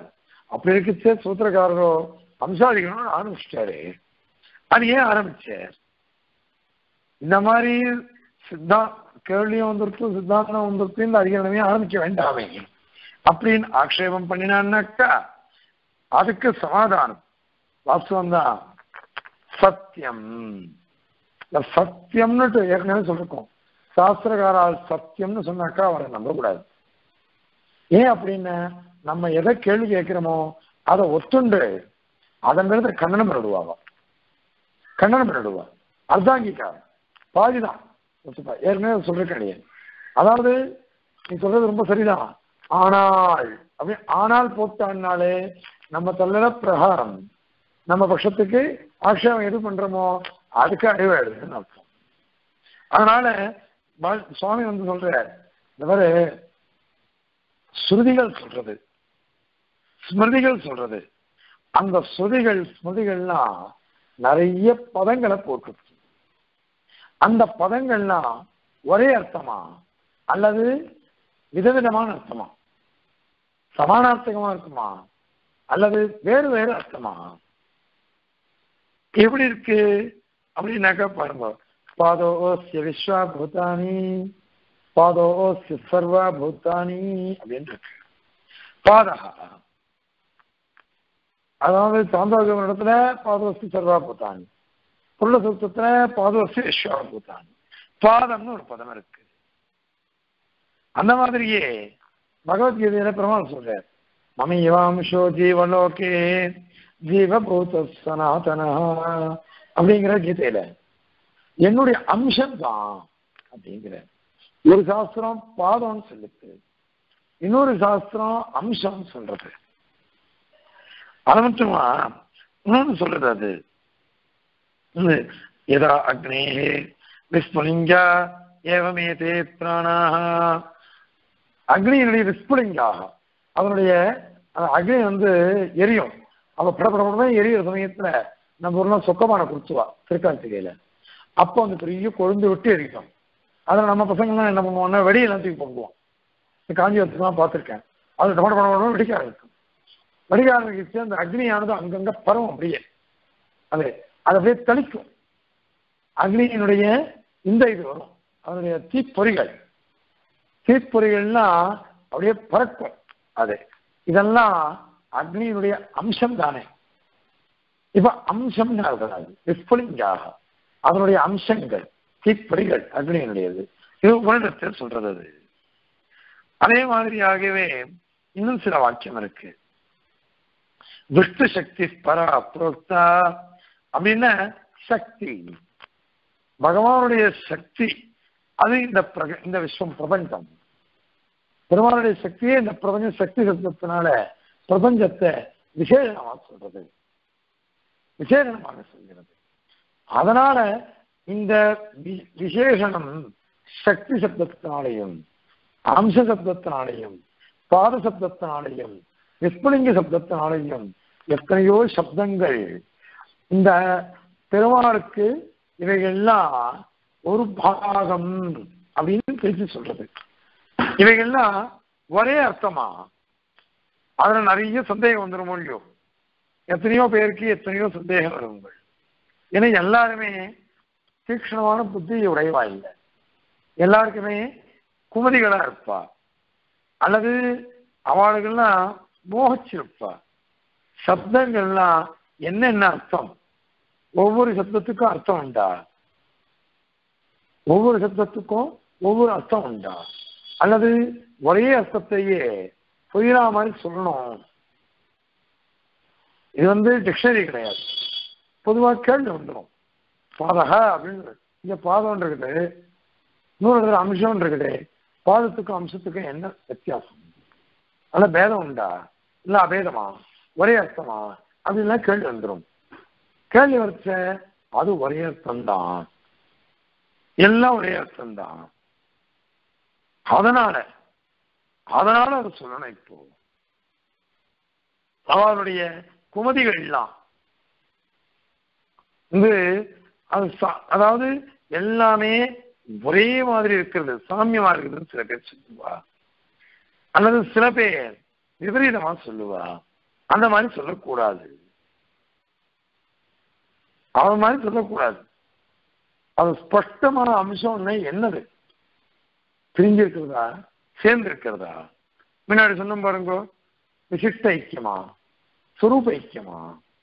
Speaker 1: அப்படி இருக்குச்சே சூத்திரக்காரரோ அம்சாதிகணும் ஆரம்பிச்சிட்டாரு அது ஏன் ஆரம்பிச்சார் இந்த மாதிரி சித்தா கேள்வியும் வந்திருக்கு சித்தாந்தம் வந்திருக்கு இந்த அதிகாரமே ஆரம்பிக்க வேண்டாமே அப்படின்னு ஆக்ஷேபம் பண்ணினான்னாக்கா அதுக்கு சமாதானம் வாஸ்தவம் தான் சத்தியம் இந்த சத்தியம்னுட்டு ஏற்கனவே சொல்லிருக்கோம் சாஸ்திரகாரால் சத்தியம்னு சொன்னாக்கா அவரை நம்பக்கூடாது ஏன் அப்படின்னு நம்ம எதை கேள்வி கேட்கிறோமோ அதை ஒத்துண்டு அதன் மேல கண்டனம் பண்ணிடுவாங்க கண்டனம் பண்ணிடுவா அர்த்தாங்கிக்கா பாதிதான் ஒத்துப்பா ஏற்கனவே சொல்றேன் கிடையாது அதாவது நீ சொல்றது ரொம்ப சரிதான் ஆனால் அப்படி ஆனால் போட்டான்னாலே நம்ம தள்ளல பிரகாரம் நம்ம பட்சத்துக்கு ஆக்ஷேபம் எது பண்றோமோ அதுக்கு அழிவாயிடுதுன்னு அர்த்தம் அதனால ப- சுவாமி வந்து சொல்றார் இந்த மாதிரி ஸ்ருதிகள் சொல்றது ஸ்மிருதிகள் சொல்றது அந்த ஸ்ருதிகள் ஸ்மிருதிகள்லாம் நிறைய பதங்களை போட்டுருக்கு அந்த பதங்கள்லாம் ஒரே அர்த்தமா அல்லது விதவிதமான அர்த்தமா சமானார்த்தகமா இருக்குமா அல்லது வேறு வேறு அர்த்தமா எப்படி இருக்கு அப்படின்னாக்கா பாருங்க பாதோஸ்ய விஸ்வா பூதானி பாதோஸ்ய சர்வா பூதானி அப்படின்னு இருக்கு பாதகா அதாவது சாந்தோகம் இடத்துல பாதோஸ்தி சர்வா பூதானி புருட சுத்தத்துல பாதோஸ்தி விஸ்வா பூதானி பாதம்னு ஒரு பதம் இருக்கு அந்த மாதிரியே பகவத்கீதையில பெருமாள் சொல்றார் மமையவாம்சோ ஜீவலோகே ஜீவபூத சனாதன அப்படிங்கிற கீதையில என்னுடைய அம்சம் தான் அப்படிங்கிற ஒரு சாஸ்திரம் பாதம்னு சொல்லுது இன்னொரு சாஸ்திரம் அம்சம் சொல்றது அது மட்டுமா இன்னொன்னு சொல்றது அது இது, யதா அக்னே விஸ்புலிங்கா ஏவமேதே பிராணாக அக்னியினுடைய விஸ்புலிங்காக அதனுடைய அந்த அக்னி வந்து எரியும் அவ படப்படப்படமே எரியிற சமயத்துல நம்ம ஊர்லாம் சொக்கமான கொடுத்துவா திருக்கார்த்திகையில அப்போ அந்த பெரிய கொழுந்து விட்டு எரிக்கும் அதில் நம்ம பசங்கள்லாம் என்ன பண்ணுவோம்னா வெடியெல்லாம் தூக்கி போடுவோம் இந்த காஞ்சிபுரத்துலாம் பார்த்துருக்கேன் அது டமட படம் வெடிக்க ஆரம்பிக்கும் வெடிக்க ஆரம்பிச்சு அந்த அக்னியானது அங்கங்க பரவும் அப்படியே அது அது அப்படியே தெளிக்கும் அக்னியினுடைய இந்த இது வரும் அதனுடைய தீப்பொறிகள் தீப்பொறிகள்லாம் அப்படியே பறக்கும் அது இதெல்லாம் அக்னியினுடைய அம்சம் தானே இப்ப அம்சம் இருக்கிறது விஸ்புலிங்காக அதனுடைய அம்சங்கள் தீப்பொறிகள் அக்னியினுடையது இது உபனிடத்தில் சொல்றது அது அதே மாதிரியாகவே இன்னும் சில வாக்கியம் இருக்கு விஷ்ணு சக்தி பரா புரோக்தா அப்படின்னா சக்தி பகவானுடைய சக்தி அது இந்த பிரக இந்த விஸ்வம் பிரபஞ்சம் பெருமானுடைய சக்தியே இந்த பிரபஞ்ச சக்தி சப்தத்தினால பிரபஞ்சத்தை விசேஷமாக சொல்றது விசேஷமாக சொல்கிறது அதனால இந்த வி- விசேஷணம் சக்தி சப்தத்தினாலையும் அம்ச சப்தத்தினாலையும் பாத சப்தத்தினாலையும் விஸ்பலிங்க சப்தத்தினாலையும் எத்தனையோ சப்தங்கள் இந்த பெருமாளுக்கு இவைகள்லாம் ஒரு பாகம் அப்படின்னு பேசி சொல்றது இவைகள்லாம் ஒரே அர்த்தமா அதுல நிறைய சந்தேகம் வந்துடும் இல்லையோ எத்தனையோ பேருக்கு எத்தனையோ சந்தேகம் வருங்கள் ஏன்னா எல்லாருமே தீக்ஷணமான புத்தி உடையவா இல்லை எல்லாருக்குமே குமதிகளா இருப்பா அல்லது அவளுகள்லாம் மோகிச்சிருப்பா சப்தங்கள்லாம் என்னென்ன அர்த்தம் ஒவ்வொரு சப்தத்துக்கும் அர்த்தம் உண்டா ஒவ்வொரு சப்தத்துக்கும் ஒவ்வொரு அர்த்தம் உண்டா அல்லது ஒரே அர்த்தத்தையே புரியுற மாதிரி சொல்லணும் இது வந்து டிக்ஷனரி கிடையாது பொதுவாக கேள்வி வந்துடும் பாதக அப்படின்னு இங்க பாதம் இருக்குது இன்னொரு இடத்துல அம்சம் இருக்குது பாதத்துக்கும் அம்சத்துக்கும் என்ன வித்தியாசம் அல்ல பேதம் உண்டா இல்ல அபேதமா ஒரே அர்த்தமா அப்படின்லாம் கேள்வி வந்துடும் கேள்வி வச்ச அது ஒரே அர்த்தம்தான் எல்லாம் ஒரே அர்த்தம்தான் அதனால அதனால அதை சொல்லணும் இப்போ அவருடைய குமதிகள் எல்லாம் இது அது சா- அதாவது எல்லாமே ஒரே மாதிரி இருக்கிறது சாமியமா இருக்குதுன்னு சில பேர் சொல்லுவா அல்லது சில பேர் விபரீதமா சொல்லுவா அந்த மாதிரி சொல்லக்கூடாது அவன் மாதிரி சொல்லக்கூடாது அது ஸ்பஷ்டமான அம்சம் என்னது பிரிஞ்சு இருக்கிறதா சேர்ந்து இருக்கிறதா முன்னாடி சொன்ன பாருங்க விசிஷ்ட ஐக்கியமா சுரூப ஐக்கியமா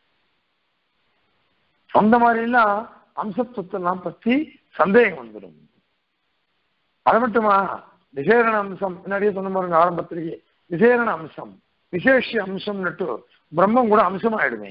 Speaker 1: அந்த மாதிரி எல்லாம் அம்சத்துவத்தெல்லாம் பத்தி சந்தேகம் வந்துடும் அது மட்டுமா விசேரண அம்சம் முன்னாடியே சொன்ன பாருங்க ஆரம்பத்திலேயே விசேரண அம்சம் விசேஷ அம்சம்னுட்டு பிரம்மம் கூட அம்சமாயிடுமே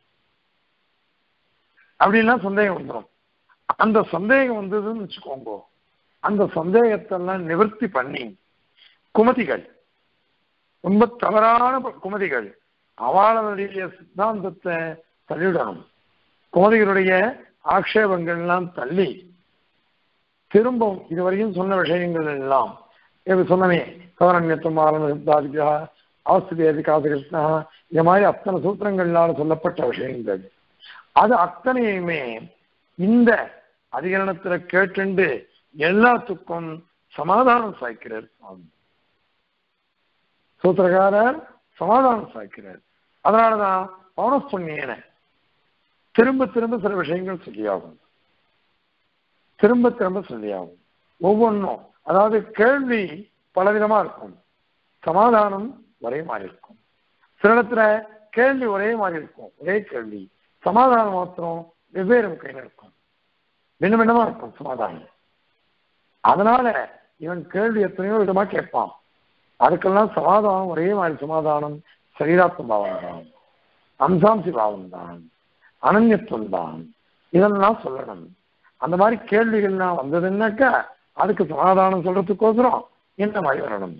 Speaker 1: அப்படின்லாம் சந்தேகம் வந்துடும் அந்த சந்தேகம் வந்ததுன்னு வச்சுக்கோங்க அந்த சந்தேகத்தெல்லாம் நிவர்த்தி பண்ணி குமதிகள் ரொம்ப தவறான குமதிகள் அவளுடைய சித்தாந்தத்தை தள்ளிவிடணும் குமதிகளுடைய ஆக்ஷேபங்கள்லாம் தள்ளி திரும்பவும் இதுவரையும் சொன்ன விஷயங்கள் எல்லாம் இது சொன்னமே கவரண்யத்துவம் ஆரண சித்தாதிகா அவஸ்திதேதி காசகிருஷ்ணா இந்த மாதிரி அத்தனை சூத்திரங்களால் சொல்லப்பட்ட விஷயங்கள் அது அத்தனையுமே இந்த அதிகரணத்துல கேட்டுண்டு எல்லாத்துக்கும் சமாதானம் சாய்க்கிறார் சுவாமி சூத்திரக்காரர் சமாதானம் சாய்க்கிறார் அதனாலதான் பௌனப்புண்ணியன திரும்ப திரும்ப சில விஷயங்கள் சொல்லியாகும் திரும்ப திரும்ப சொல்லியாகும் ஒவ்வொன்றும் அதாவது கேள்வி பலவிதமா இருக்கும் சமாதானம் ஒரே மாதிரி இருக்கும் சில இடத்துல கேள்வி ஒரே மாதிரி இருக்கும் ஒரே கேள்வி சமாதானம் மாத்திரம் வெவ்வேறு கையில் இருக்கும் பின்ன பின்னமா இருக்கும் சமாதானம் அதனால இவன் கேள்வி எத்தனையோ விதமா கேட்பான் அதுக்கெல்லாம் சமாதானம் ஒரே மாதிரி சமாதானம் சரீராத்ம பாவம் தான் அம்சாம்சி பாவம் தான் அனன்யத்துவம் தான் இதெல்லாம் சொல்லணும் அந்த மாதிரி கேள்விகள்லாம் வந்ததுன்னாக்கா அதுக்கு சமாதானம் சொல்றதுக்கோசரம் இந்த மாதிரி வரணும்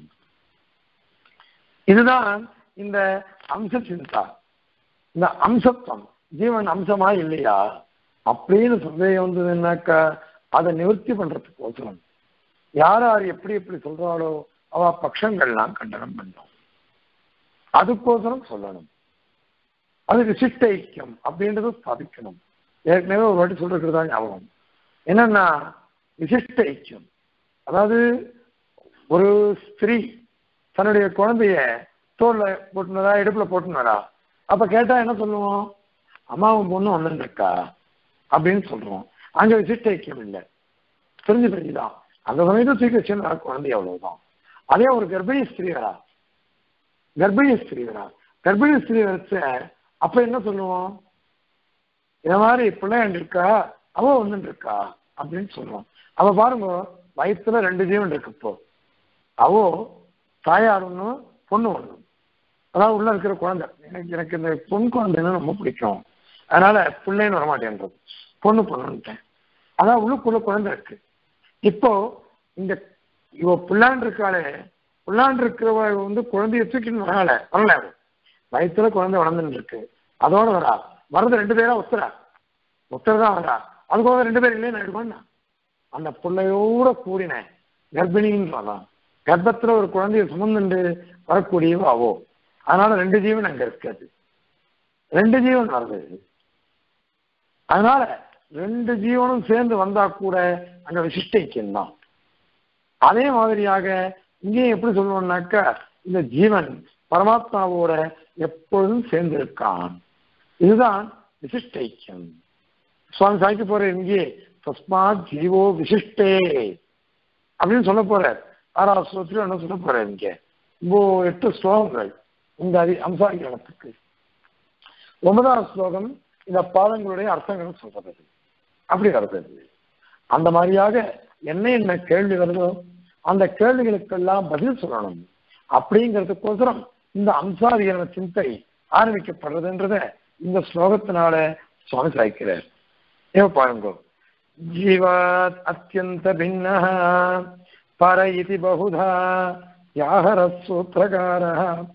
Speaker 1: இதுதான் இந்த அம்ச சிந்தா இந்த அம்சத்துவம் ஜீவன் அம்சமா இல்லையா அப்படின்னு சந்தேகம் வந்ததுன்னாக்கா அதை நிவர்த்தி பண்றதுக்கோசரம் யார் யார் எப்படி எப்படி சொல்றாளோ அவ பட்சங்கள்லாம் கண்டனம் பண்ணணும் அதுக்கோசரம் சொல்லணும் அது விசிஷ்ட ஐக்கியம் அப்படின்றத ஸ்தாபிக்கணும் ஏற்கனவே ஒரு வாட்டி சொல்றது தான் ஞாபகம் என்னன்னா விசிஷ்ட ஐக்கியம் அதாவது ஒரு ஸ்திரீ தன்னுடைய குழந்தைய தோல்ல போட்டுனதா இடுப்புல போட்டுனதா அப்ப கேட்டா என்ன சொல்லுவோம் அம்மாவும் பொண்ணு ஒன்னு இருக்கா அப்படின்னு சொல்றோம் அங்க விசிஷ்ட ஐக்கியம் இல்லை தெரிஞ்சு தெரிஞ்சுதான் அந்த சமயத்தை தூக்கி வச்சுன்னா குழந்தை அவ்வளவுதான் அதே ஒரு கர்ப்பிணி ஸ்திரீ வரா கர்ப்பிணி ஸ்திரீ வரா கர்ப்பிணி ஸ்திரீ வச்ச அப்ப என்ன சொல்லுவோம் இந்த மாதிரி பிள்ளையாண்டு இருக்கா அவ ஒண்ணு இருக்கா அப்படின்னு சொல்லுவோம் அவ பாருங்க வயிற்றுல ரெண்டு ஜீவன் இருக்கு இப்போ அவோ தாயார் ஒண்ணு பொண்ணு ஒண்ணு அதாவது உள்ள இருக்கிற குழந்தை எனக்கு எனக்கு இந்த பொன் குழந்தைன்னு ரொம்ப பிடிக்கும் அதனால பிள்ளைன்னு வரமாட்டேன்றது பொண்ணு பொண்ணுன்ட்டேன் அதான் உள்ளுக்குள்ள குழந்தை இருக்கு இப்போ இந்த இவ புள்ளாண்டு இருக்காளே புள்ளாண்டு இருக்கிறவ வந்து குழந்தைய தூக்கின்னு வராள வரல வயிற்றுல குழந்தை வளர்ந்துன்னு இருக்கு அதோட வரா வரது ரெண்டு பேரா ஒத்துறா ஒத்தர் தான் வரா அதுக்கோட ரெண்டு பேர் இல்லையே நான் அந்த பிள்ளையோட கூடினேன் கர்ப்பிணின்னு சொல்லலாம் கர்ப்பத்துல ஒரு குழந்தைய சுமந்துண்டு வரக்கூடியவோ அவோ அதனால ரெண்டு ஜீவன் அங்க இருக்காது ரெண்டு ஜீவன் வருது அதனால ரெண்டு ஜீவனும் சேர்ந்து வந்தா கூட அங்க விசிஷ்டைக்கியம் தான் அதே மாதிரியாக இங்கேயும் எப்படி சொல்லணும்னாக்கா இந்த ஜீவன் பரமாத்மாவோட எப்பொழுதும் சேர்ந்து இருக்கான் இதுதான் விசிஷ்டைக்கியம் சுவாமி சாய்க்கு போற இங்கே தஸ்மாத் ஜீவோ விசிஷ்டே அப்படின்னு சொல்ல போறார் ஆறாவது ஸ்லோகத்துல என்ன சொல்ல போறார் இங்க இப்போ எட்டு ஸ்லோகங்கள் இந்த அதி அம்சாகிரணத்துக்கு ஒன்பதாவது ஸ்லோகம் இந்த பாதங்களுடைய அர்த்தங்கள் சொல்றது அப்படி வருது அந்த மாதிரியாக என்ன என்ன கேள்வி வருதோ அந்த கேள்விகளுக்கெல்லாம் பதில் சொல்லணும் அப்படிங்கிறதுக்கோசரம் இந்த அம்சாதிகரண சிந்தை ஆரம்பிக்கப்படுறதுன்றத இந்த ஸ்லோகத்தினால சுவாமி சாய்க்கிறார் ஏவ பாருங்க ஜீவாத் அத்தியந்த பின்ன பர இது பகுதா யாகர சூத்திரகார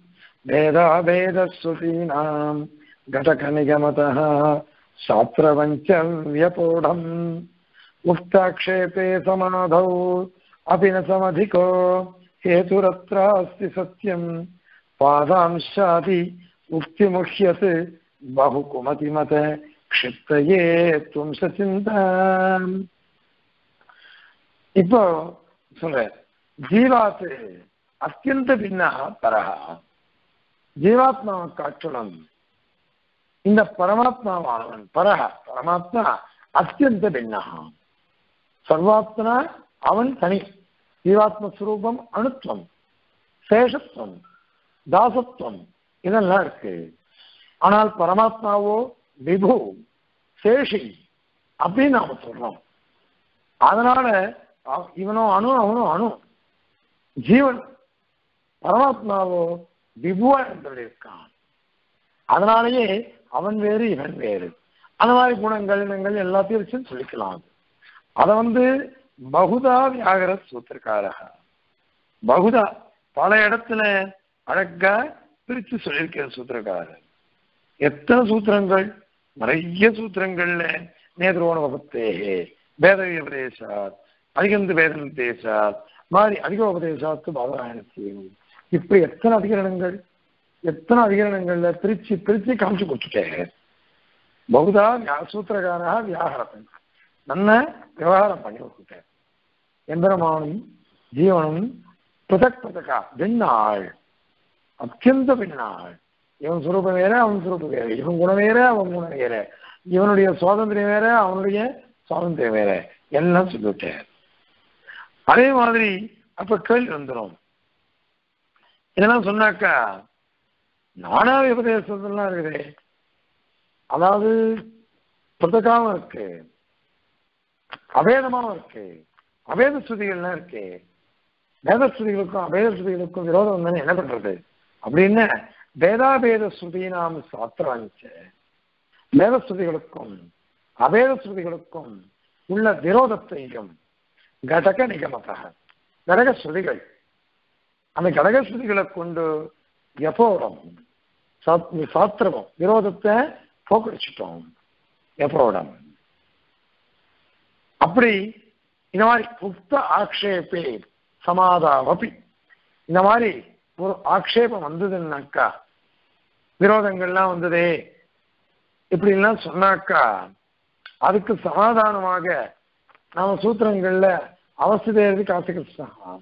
Speaker 1: வேதாவேதஸ்ருதீனாம் घटक निगमतः शास्त्रवञ्च व्यपोढम् उक्ताक्षेपे समाधौ अपि न समधिको हेतुरत्रास्ति सत्यम् पादांशादि उक्तिमुह्यत् बहुकुमतिमत क्षिप्तये त्वं सचिन्ता இப்போ சொல்ற ஜீவாத்து அத்தியந்த பின்னா பரஹா ஜீவாத்மாவை காற்றணும் இந்த பரமாத்மாவானவன் பரஹ பரமாத்மா அத்தியந்த பின்னகம் சர்வாத்மனா அவன் தனி ஜீவாத்மஸ்வரூபம் அணுத்துவம் சேஷத்துவம் தாசத்துவம் இதெல்லாம் இருக்கு ஆனால் பரமாத்மாவோ விபு சேஷி அப்படின்னு நாம சொல்றோம் அதனால அவ- இவனும் அணு அவனும் அணு ஜீவன் பரமாத்மாவோ விபுவா இருக்கான் அதனாலேயே அவன் வேறு இவன் வேறு அந்த மாதிரி குணங்கள் இனங்கள் எல்லாத்தையும் வச்சு சொல்லிக்கலாம் அதை வந்து பகுதா வியாகர சூத்திரக்காரக பகுதா பல இடத்துல அழகா பிரிச்சு சொல்லியிருக்கிற சூத்திரக்காரர் எத்தனை சூத்திரங்கள் நிறைய சூத்திரங்கள்ல நேத்ரோண வகுத்தேகே வேத உபதேசாத் அதிகந்து வேதம் தேசாத் மாதிரி அதிக உபதேசாத்து பாதராயணத்தையும் இப்படி எத்தனை அதிகரணங்கள் எத்தனை அதிகரணங்கள்ல பிரிச்சு பிரிச்சு காமிச்சு கொடுத்துட்டேன் பகுதா வியா- சூத்திரகாரா வியாகரத்தன் நல்ல விவகாரம் பண்ணி கொடுத்துட்டேன் எந்திரமானும் ஜீவனும் பிரதக் பிரதகா பின்னாள் அத்தியந்த பின்னாள் இவன் சுரூபம் வேற அவன் சுரூபம் வேற இவன் குணம் வேற அவன் குணம் வேற இவனுடைய சுவாதந்திரம் வேற அவனுடைய சுவாதந்திரம் வேற எல்லாம் சொல்லிவிட்டேன் அதே மாதிரி அப்ப கேள்வி வந்துடும் இதெல்லாம் சொன்னாக்கா நானா உபதேசத்தெல்லாம் இருக்குது அதாவது புத்தகாவும் இருக்கு அபேதமாவும் இருக்கு அபேத ஸ்ருதிகள்லாம் இருக்கு வேத ஸ்ருதிகளுக்கும் அபேத ஸ்ருதிகளுக்கும் விரோதம் வந்தா என்ன பண்றது அப்படின்னு வேதாபேத ஸ்ருதி நாம் சாத்திராஞ்ச வேத ஸ்ருதிகளுக்கும் அபேத ஸ்ருதிகளுக்கும் உள்ள விரோதத்தையும் கடக நிகமத்தக கடக ஸ்ருதிகள் அந்த கடக ஸ்ருதிகளை கொண்டு யபோடம் சாத்திரமும் விரோதத்தை போக்கடிச்சிட்டோம் யபோடம் அப்படி இந்த மாதிரி புக்த ஆக்ஷேபே சமாதாவபி இந்த மாதிரி ஒரு ஆக்ஷேபம் வந்ததுன்னாக்கா விரோதங்கள்லாம் வந்ததே இப்படிலாம் சொன்னாக்கா அதுக்கு சமாதானமாக நாம சூத்திரங்கள்ல அவசியம் காசு கிருஷ்ணா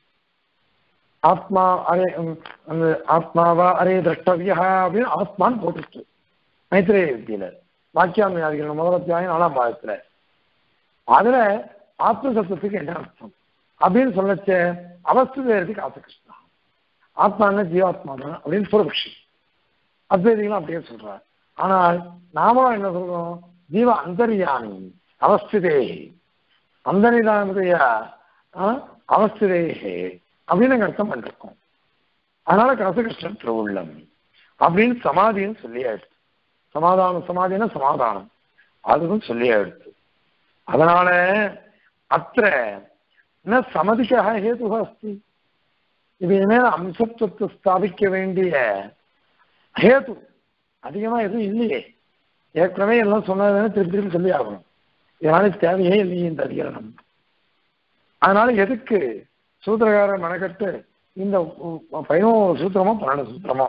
Speaker 1: ஆத்மா அரே உம், அந்த ஆத்மாவா அரே திரஷ்டவியா அப்படின்னு ஆத்மான்னு போட்டுச்சு மைத்திரேய வித்தியில வாக்கியாமியாதிகள் முதல் அத்தியாயம் நாலாம் பாகத்துல அதுல ஆத்ம சத்துவத்துக்கு என்ன அர்த்தம் அப்படின்னு சொல்லச்ச அவஸ்துதேரத்துக்கு ஆசை கிருஷ்ணா ஆத்மான்னா ஜீவாத்மா தான் அப்படின்னு பூர்வபக்ஷி அத்வைதிகளும் அப்படியே சொல்றார் ஆனால் நாமளும் என்ன சொல்றோம் ஜீவ அந்தரியாமி அவஸ்திதே அந்தரிதானுடைய அவஸ்திதே அப்படின்னு நாங்க அர்த்தம் பண்ணிருக்கோம் அதனால கசகிருஷ்ணன் திருவுள்ளம் அப்படின்னு சமாதின்னு சொல்லி ஆயிடுச்சு சமாதானம் சமாதினா சமாதானம் அதுவும் சொல்லி ஆயிடுச்சு அதனால அத்த ந சமதிக்காக ஹேது அஸ்தி இது இனிமேல் அம்சத்துவத்தை ஸ்தாபிக்க வேண்டிய ஹேது அதிகமா எதுவும் இல்லையே ஏற்கனவே எல்லாம் சொன்னதுன்னு திருப்பி திருப்பி சொல்லி ஆகணும் இதனால தேவையே இல்லையே இந்த அதிகரணம் அதனால எதுக்கு சூத்திரகாரர் மெனக்கட்டு இந்த உ- பதினோரு சூத்திரமோ பன்னெண்டு சூத்திரமோ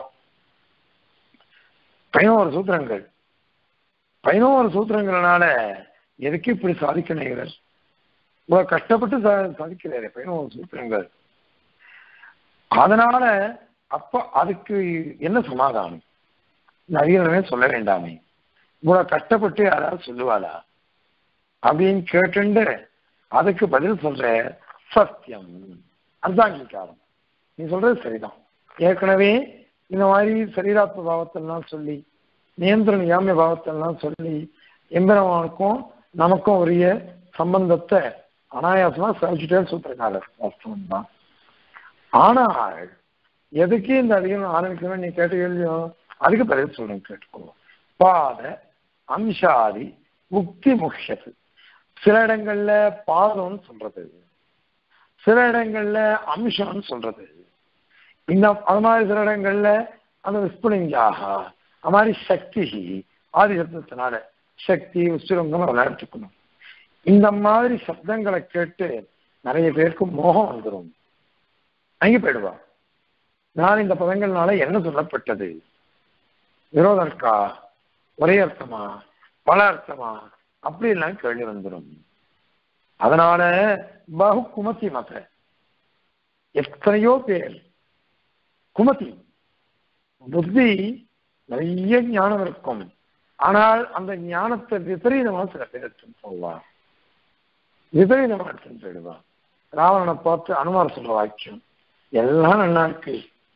Speaker 1: பதினோரு சூத்திரங்கள் பதினோரு சூத்திரங்கள்னால எதுக்கு இப்படி சாதிக்கணுங்கிறார் இவ்வளவு கஷ்டப்பட்டு சா- சாதிக்கிறாரு பதினோரு சூத்திரங்கள் அதனால அப்ப அதுக்கு என்ன சமாதானம் நவீனமே சொல்ல வேண்டாமே இவ்வளவு கஷ்டப்பட்டு யாராவது சொல்லுவாளா அப்படின்னு கேட்டுண்டு அதுக்கு பதில் சொல்ற சத்தியம் அர்த்தாங்கீகாரம் நீ சொல்றது சரிதான் ஏற்கனவே இந்த மாதிரி சரீராத்ம பாவத்தெல்லாம் சொல்லி நியந்திர நியாமிய பாவத்தெல்லாம் சொல்லி எம்பெருமானுக்கும் நமக்கும் உரிய சம்பந்தத்தை அனாயாசமா சாதிச்சுட்டே சூத்திரக்காரர் வாஸ்தவம் தான் ஆனால் எதுக்கு இந்த அதிகம் ஆரம்பிக்கணும் நீ கேட்ட கேள்வியோ அதுக்கு பதில் சொல்றேன் கேட்டுக்கோ பாத அம்சாதி முக்தி முக்கியது சில இடங்கள்ல பாதம்னு சொல்றது சில இடங்கள்ல அம்சம்னு சொல்றது இந்த அது மாதிரி சில இடங்கள்ல அந்த விஸ்புலிங்காக அது மாதிரி சக்தி ஆதி சப்தத்தினால சக்தி உச்சிரங்கம் அதெல்லாம் எடுத்துக்கணும் இந்த மாதிரி சப்தங்களை கேட்டு நிறைய பேருக்கு மோகம் வந்துடும் அங்கே போயிடுவா நான் இந்த பதங்கள்னால என்ன சொல்லப்பட்டது விரோதம் இருக்கா ஒரே அர்த்தமா பல அர்த்தமா அப்படிலாம் கேள்வி வந்துடும் அதனால பகு குமத்தி மத எத்தனையோ பேர் குமதி புத்தி நிறைய ஞானம் இருக்கும் ஆனால் அந்த ஞானத்தை விபரீதமா சில பேர் எடுத்துன்னு போவார் விபரீதமா எடுத்துன்னு போயிடுவான் ராவணனை பார்த்து அனுமார் சொல்ற வாக்கியம் எல்லாம் நல்லா இருக்கு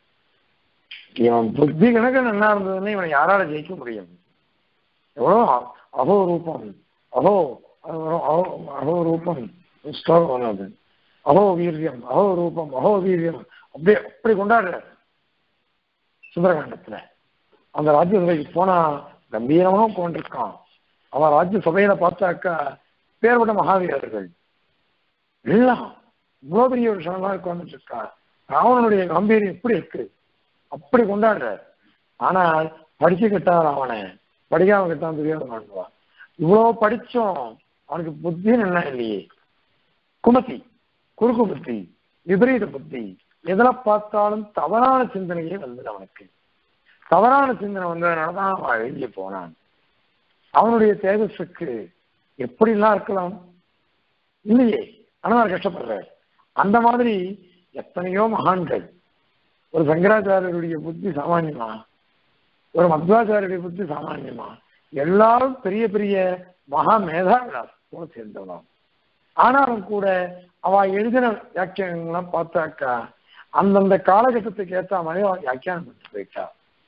Speaker 1: இவன் புத்தி கணக்கு நல்லா இருந்ததுன்னு இவனை யாரால ஜெயிக்க முடியும் எவ்வளோ அகோ ரூபம் அகோ அது வரும், அகோ அகோ ரூபம் ஸ்லோகம் வரும் அது அகோ வீரியம் அகோ ரூபம் அகோ வீரியம் அப்படியே அப்படி கொண்டாடுறாரு சுந்தரகாண்டத்துல அந்த ராஜ்ய சபைக்கு போனா கம்பீரமா கொண்டிருக்கான் அவன் ராஜ்ய சபையில பார்த்தாக்கா பேர்பட்ட மகாவீரர்கள் எல்லாம் இவ்வளவு பெரிய ஒரு சனமா உட்கார்ந்துட்டு இருக்கா ராவணனுடைய கம்பீரியம் எப்படி இருக்கு அப்படி கொண்டாடுறார் ஆனால் படிச்சுக்கிட்டான் ராவணன் படிக்காம கிட்டான் துரியோதன வாழ்வான் இவ்வளவு படிச்சோம் அவனுக்கு புத்தி என்ன இல்லையே குமதி குறுக்கு புத்தி விபரீத புத்தி எதுல பார்த்தாலும் தவறான சிந்தனையே வந்தது அவனுக்கு தவறான சிந்தனை வந்ததுனாலதான் அவன் எழுதி போனான் அவனுடைய தேஜஸுக்கு எப்படிலாம் இருக்கலாம் இல்லையே ஆனா அவர் கஷ்டப்படுறார் அந்த மாதிரி எத்தனையோ மகான்கள் ஒரு சங்கராச்சாரியருடைய புத்தி சாமானியமா ஒரு மத்வாச்சாரியருடைய புத்தி சாமானியமா எல்லாரும் பெரிய பெரிய மகா மேதாவிகளா கூட சேர்ந்தவளாம் ஆனாலும் கூட அவ எழுதின வியாக்கியானங்கள்லாம் பார்த்தாக்கா அந்தந்த காலகட்டத்துக்கு ஏற்ற மாதிரி அவ வியாக்கியானம் பண்ணி போயிட்டா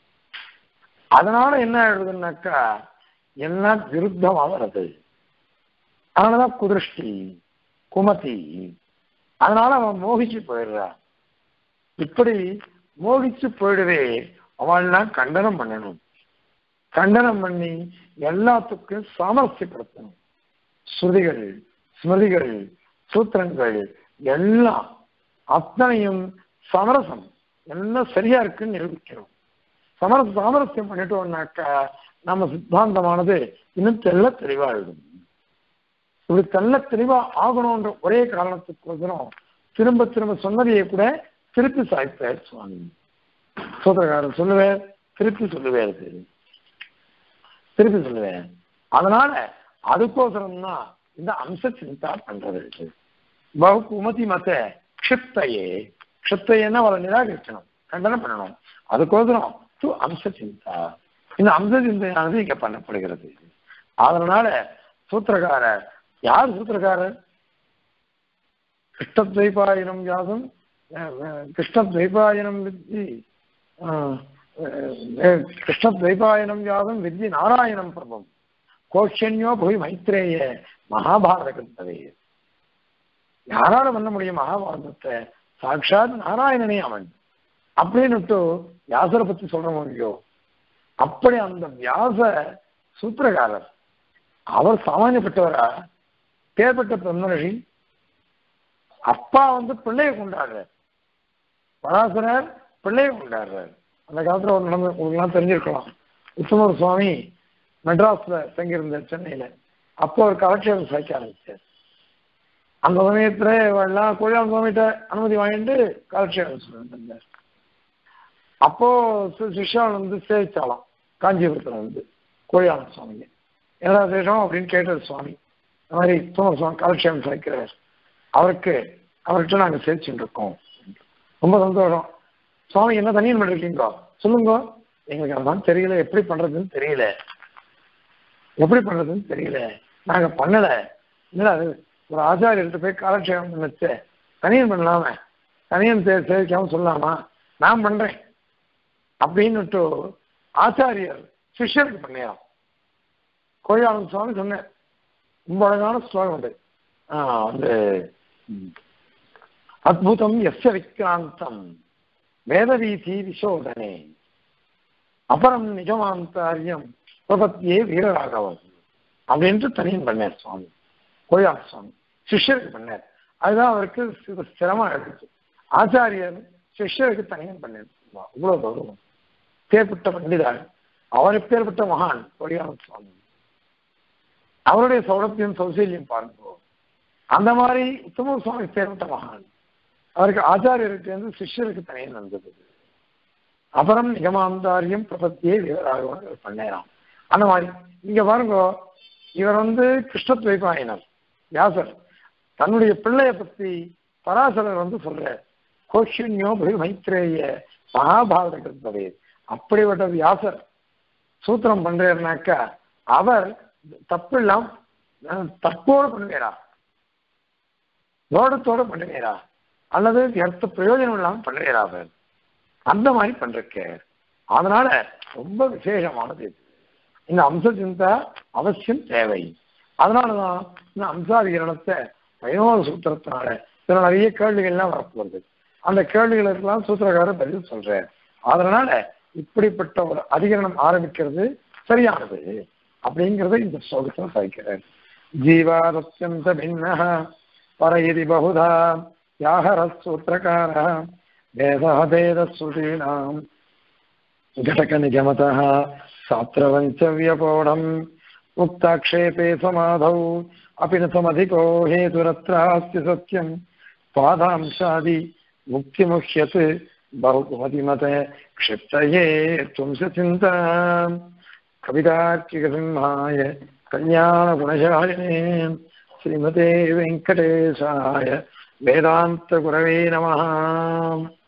Speaker 1: அதனால என்ன ஆயிடுதுன்னாக்கா எல்லாம் விருத்தமா வருது அதனாலதான் குதிருஷ்டி குமதி அதனால அவன் மோகிச்சு போயிடுறான் இப்படி மோகிச்சு போயிடவே அவள்லாம் கண்டனம் பண்ணணும் கண்டனம் பண்ணி எல்லாத்துக்கும் சாமர்த்தியப்படுத்தணும் ஸ்ருதிகள் ஸ்மிருதிகள் சூத்திரங்கள் எல்லாம் அத்தனையும் சமரசம் எல்லாம் சரியா இருக்குன்னு நிரூபிக்கணும் சமரச சாமரஸ்யம் பண்ணிட்டோம்னாக்கா நம்ம சித்தாந்தமானது இன்னும் தெல்ல தெளிவாயிடும் இப்படி தெல்ல தெளிவா ஆகணும்ன்ற ஒரே காரணத்துக்கோசரம் திரும்ப திரும்ப சொன்னதையே கூட திருப்பி சாய்ப்பார் சுவாமி சூத்திரக்காரர் சொல்லுவேன் திருப்பி சொல்லுவேன் திருப்பி சொல்லுவேன் அதனால அதுக்கோசரம் தான் இந்த அம்ச சிந்தா பண்றது பகு குமதி மத்த க்ஷிப்தையே க்ஷிப்தையன்னா அவளை நிராகரிக்கணும் கண்டனம் பண்ணணும் அதுக்கோசரம் து அம்ச சிந்தா இந்த அம்ச சிந்தையானது இங்க பண்ணப்படுகிறது அதனால சூத்திரக்காரர் யார் சூத்திரக்காரர் கிருஷ்ணத்வைபாயனம் யாதம் கிருஷ்ணத்வைபாயனம் வித்தி கிருஷ்ணத்வைபாயனம் யாதம் வித்தி நாராயணம் பிரபம் கோஷன்யோ போய் மைத்ரேய மகாபாரத கிருத்தவே யாரால பண்ண முடியும் மகாபாரதத்தை சாட்சாத் நாராயணனே அவன் அப்படின்னுட்டு வியாசரை பத்தி சொல்ற முடியோ அப்படி அந்த வியாச சூத்திரகாரர் அவர் சாமானியப்பட்டவரா பேர்பட்ட பிரம்மரிஷி அப்பா வந்து பிள்ளையை கொண்டாடுறார் பராசரர் பிள்ளையை கொண்டாடுறார் அந்த காலத்துல ஒரு நடந்து உங்களுக்குலாம் தெரிஞ்சிருக்கலாம் உத்தமர் சுவாமி மெட்ராஸ்ல தங்கியிருந்தார் சென்னையில அப்போ ஒரு கலெக்ஷன் சாய்க்க ஆரம்பிச்சார் அந்த சமயத்துல எல்லாம் கோயிலான் சுவாமிகிட்ட அனுமதி வாங்கிட்டு கலெக்ஷன் இருந்தார் அப்போ சிஷ்யாவில் வந்து சேவிச்சாலாம் காஞ்சிபுரத்துல வந்து கோயிலான சுவாமிங்க என்னடா சேஷம் அப்படின்னு கேட்டார் சுவாமி இந்த மாதிரி தோமர் சுவாமி கலெக்ஷன் சாய்க்கிறார் அவருக்கு அவர்கிட்ட நாங்கள் சேவிச்சுட்டு இருக்கோம் ரொம்ப சந்தோஷம் சுவாமி என்ன தனியன் பண்ணிருக்கீங்க சொல்லுங்க எங்களுக்கு அதான் தெரியல எப்படி பண்றதுன்னு தெரியல எப்படி பண்றதுன்னு தெரியல நாங்க பண்ணல இல்ல அது ஒரு ஆச்சாரியர்கிட்ட போய் காலட்சேபம் பண்ணச்சு தனியன் பண்ணலாம தனியன் சே சேவிக்காம சொல்லலாமா நான் பண்றேன் அப்படின்னுட்டு ஆச்சாரியர் சிஷ்யருக்கு பண்ணியாம் கோயிலாளன் சுவாமி சொன்னேன் ரொம்ப அழகான ஸ்லோகம் உண்டு வந்து அத்புதம் எஸ்ய விக்ராந்தம் வேதவீதி விசோதனே அப்புறம் நிஜமாந்தாரியம் பிரபத்தியே வீரராகவம் அப்படின்ட்டு தனியன் பண்ணார் சுவாமி கோயிலாள சுவாமி சிஷ்யருக்கு பண்ணார் அதுதான் அவருக்கு சிரமம் எடுத்துச்சு ஆச்சாரியர் சிஷ்யருக்கு தனியன் பண்ணார் இவ்வளவு கௌரவம் பேர்பட்ட பண்டிதாள் அவர் பேர்பட்ட மகான் கோடியாள சுவாமி அவருடைய சௌலபியம் சௌசல்யம் பாருங்க அந்த மாதிரி உத்தம சுவாமி பேர்பட்ட மகான் அவருக்கு ஆச்சாரியருக்கு வந்து சிஷ்யருக்கு தனியன் வந்தது அப்புறம் நிகமாந்தாரியம் பிரபத்தியே வீரராக பண்ணேராம் அந்த மாதிரி இங்க பாருங்க இவர் வந்து கிருஷ்ணத்வைபாயனர் வியாசர் தன்னுடைய பிள்ளைய பத்தி பராசரர் வந்து சொல்ற கோஷியோ மைத்ரேய மகாபாரத கிருத்தவே அப்படிப்பட்ட வியாசர் சூத்திரம் பண்றாருனாக்கா அவர் தப்பில்லாம் அஹ், தப்போடு பண்ணுவீரா தோடத்தோட பண்ணுவீரா அல்லது எர்த்த பிரயோஜனம் இல்லாம பண்ணுவீரா அவர் அந்த மாதிரி பண்றக்க அதனால ரொம்ப விசேஷமானது இது இந்த அம்ச சிந்தா அவசியம் தேவை அதனாலதான் இந்த அம்சாதிகரணத்தை பயனோத சூத்திரத்தினால இதுல நிறைய கேள்விகள்லாம் வரப்போகுது அந்த கேள்விகளுக்கெல்லாம் சூத்திரக்காரர் பதில் சொல்றார் அதனால இப்படிப்பட்ட ஒரு அதிகரணம் ஆரம்பிக்கிறது சரியானது அப்படிங்கறத இந்த ஸ்லோகத்தில் சாய்க்கிறார் ஜீவாரத்யந்த பின்ன பரயிதி பகுதா யாகர சூத்திரக்கார வேதாபேதஸ்ருதீனாம் घटकनिगमतः सात्रवञ्चव्यपौढम् उक्ताक्षेपे समाधौ अपि न समधिको हेतुरत्रास्ति सत्यम् पादांशादि मुक्तिमुह्यत् बहुमतिमत क्षिप्तये त्वंसचिन्ता कवितार्किकसिंहाय कल्याणगुणशालिने श्रीमते वेङ्कटेशाय वेदान्तगुरवे नमः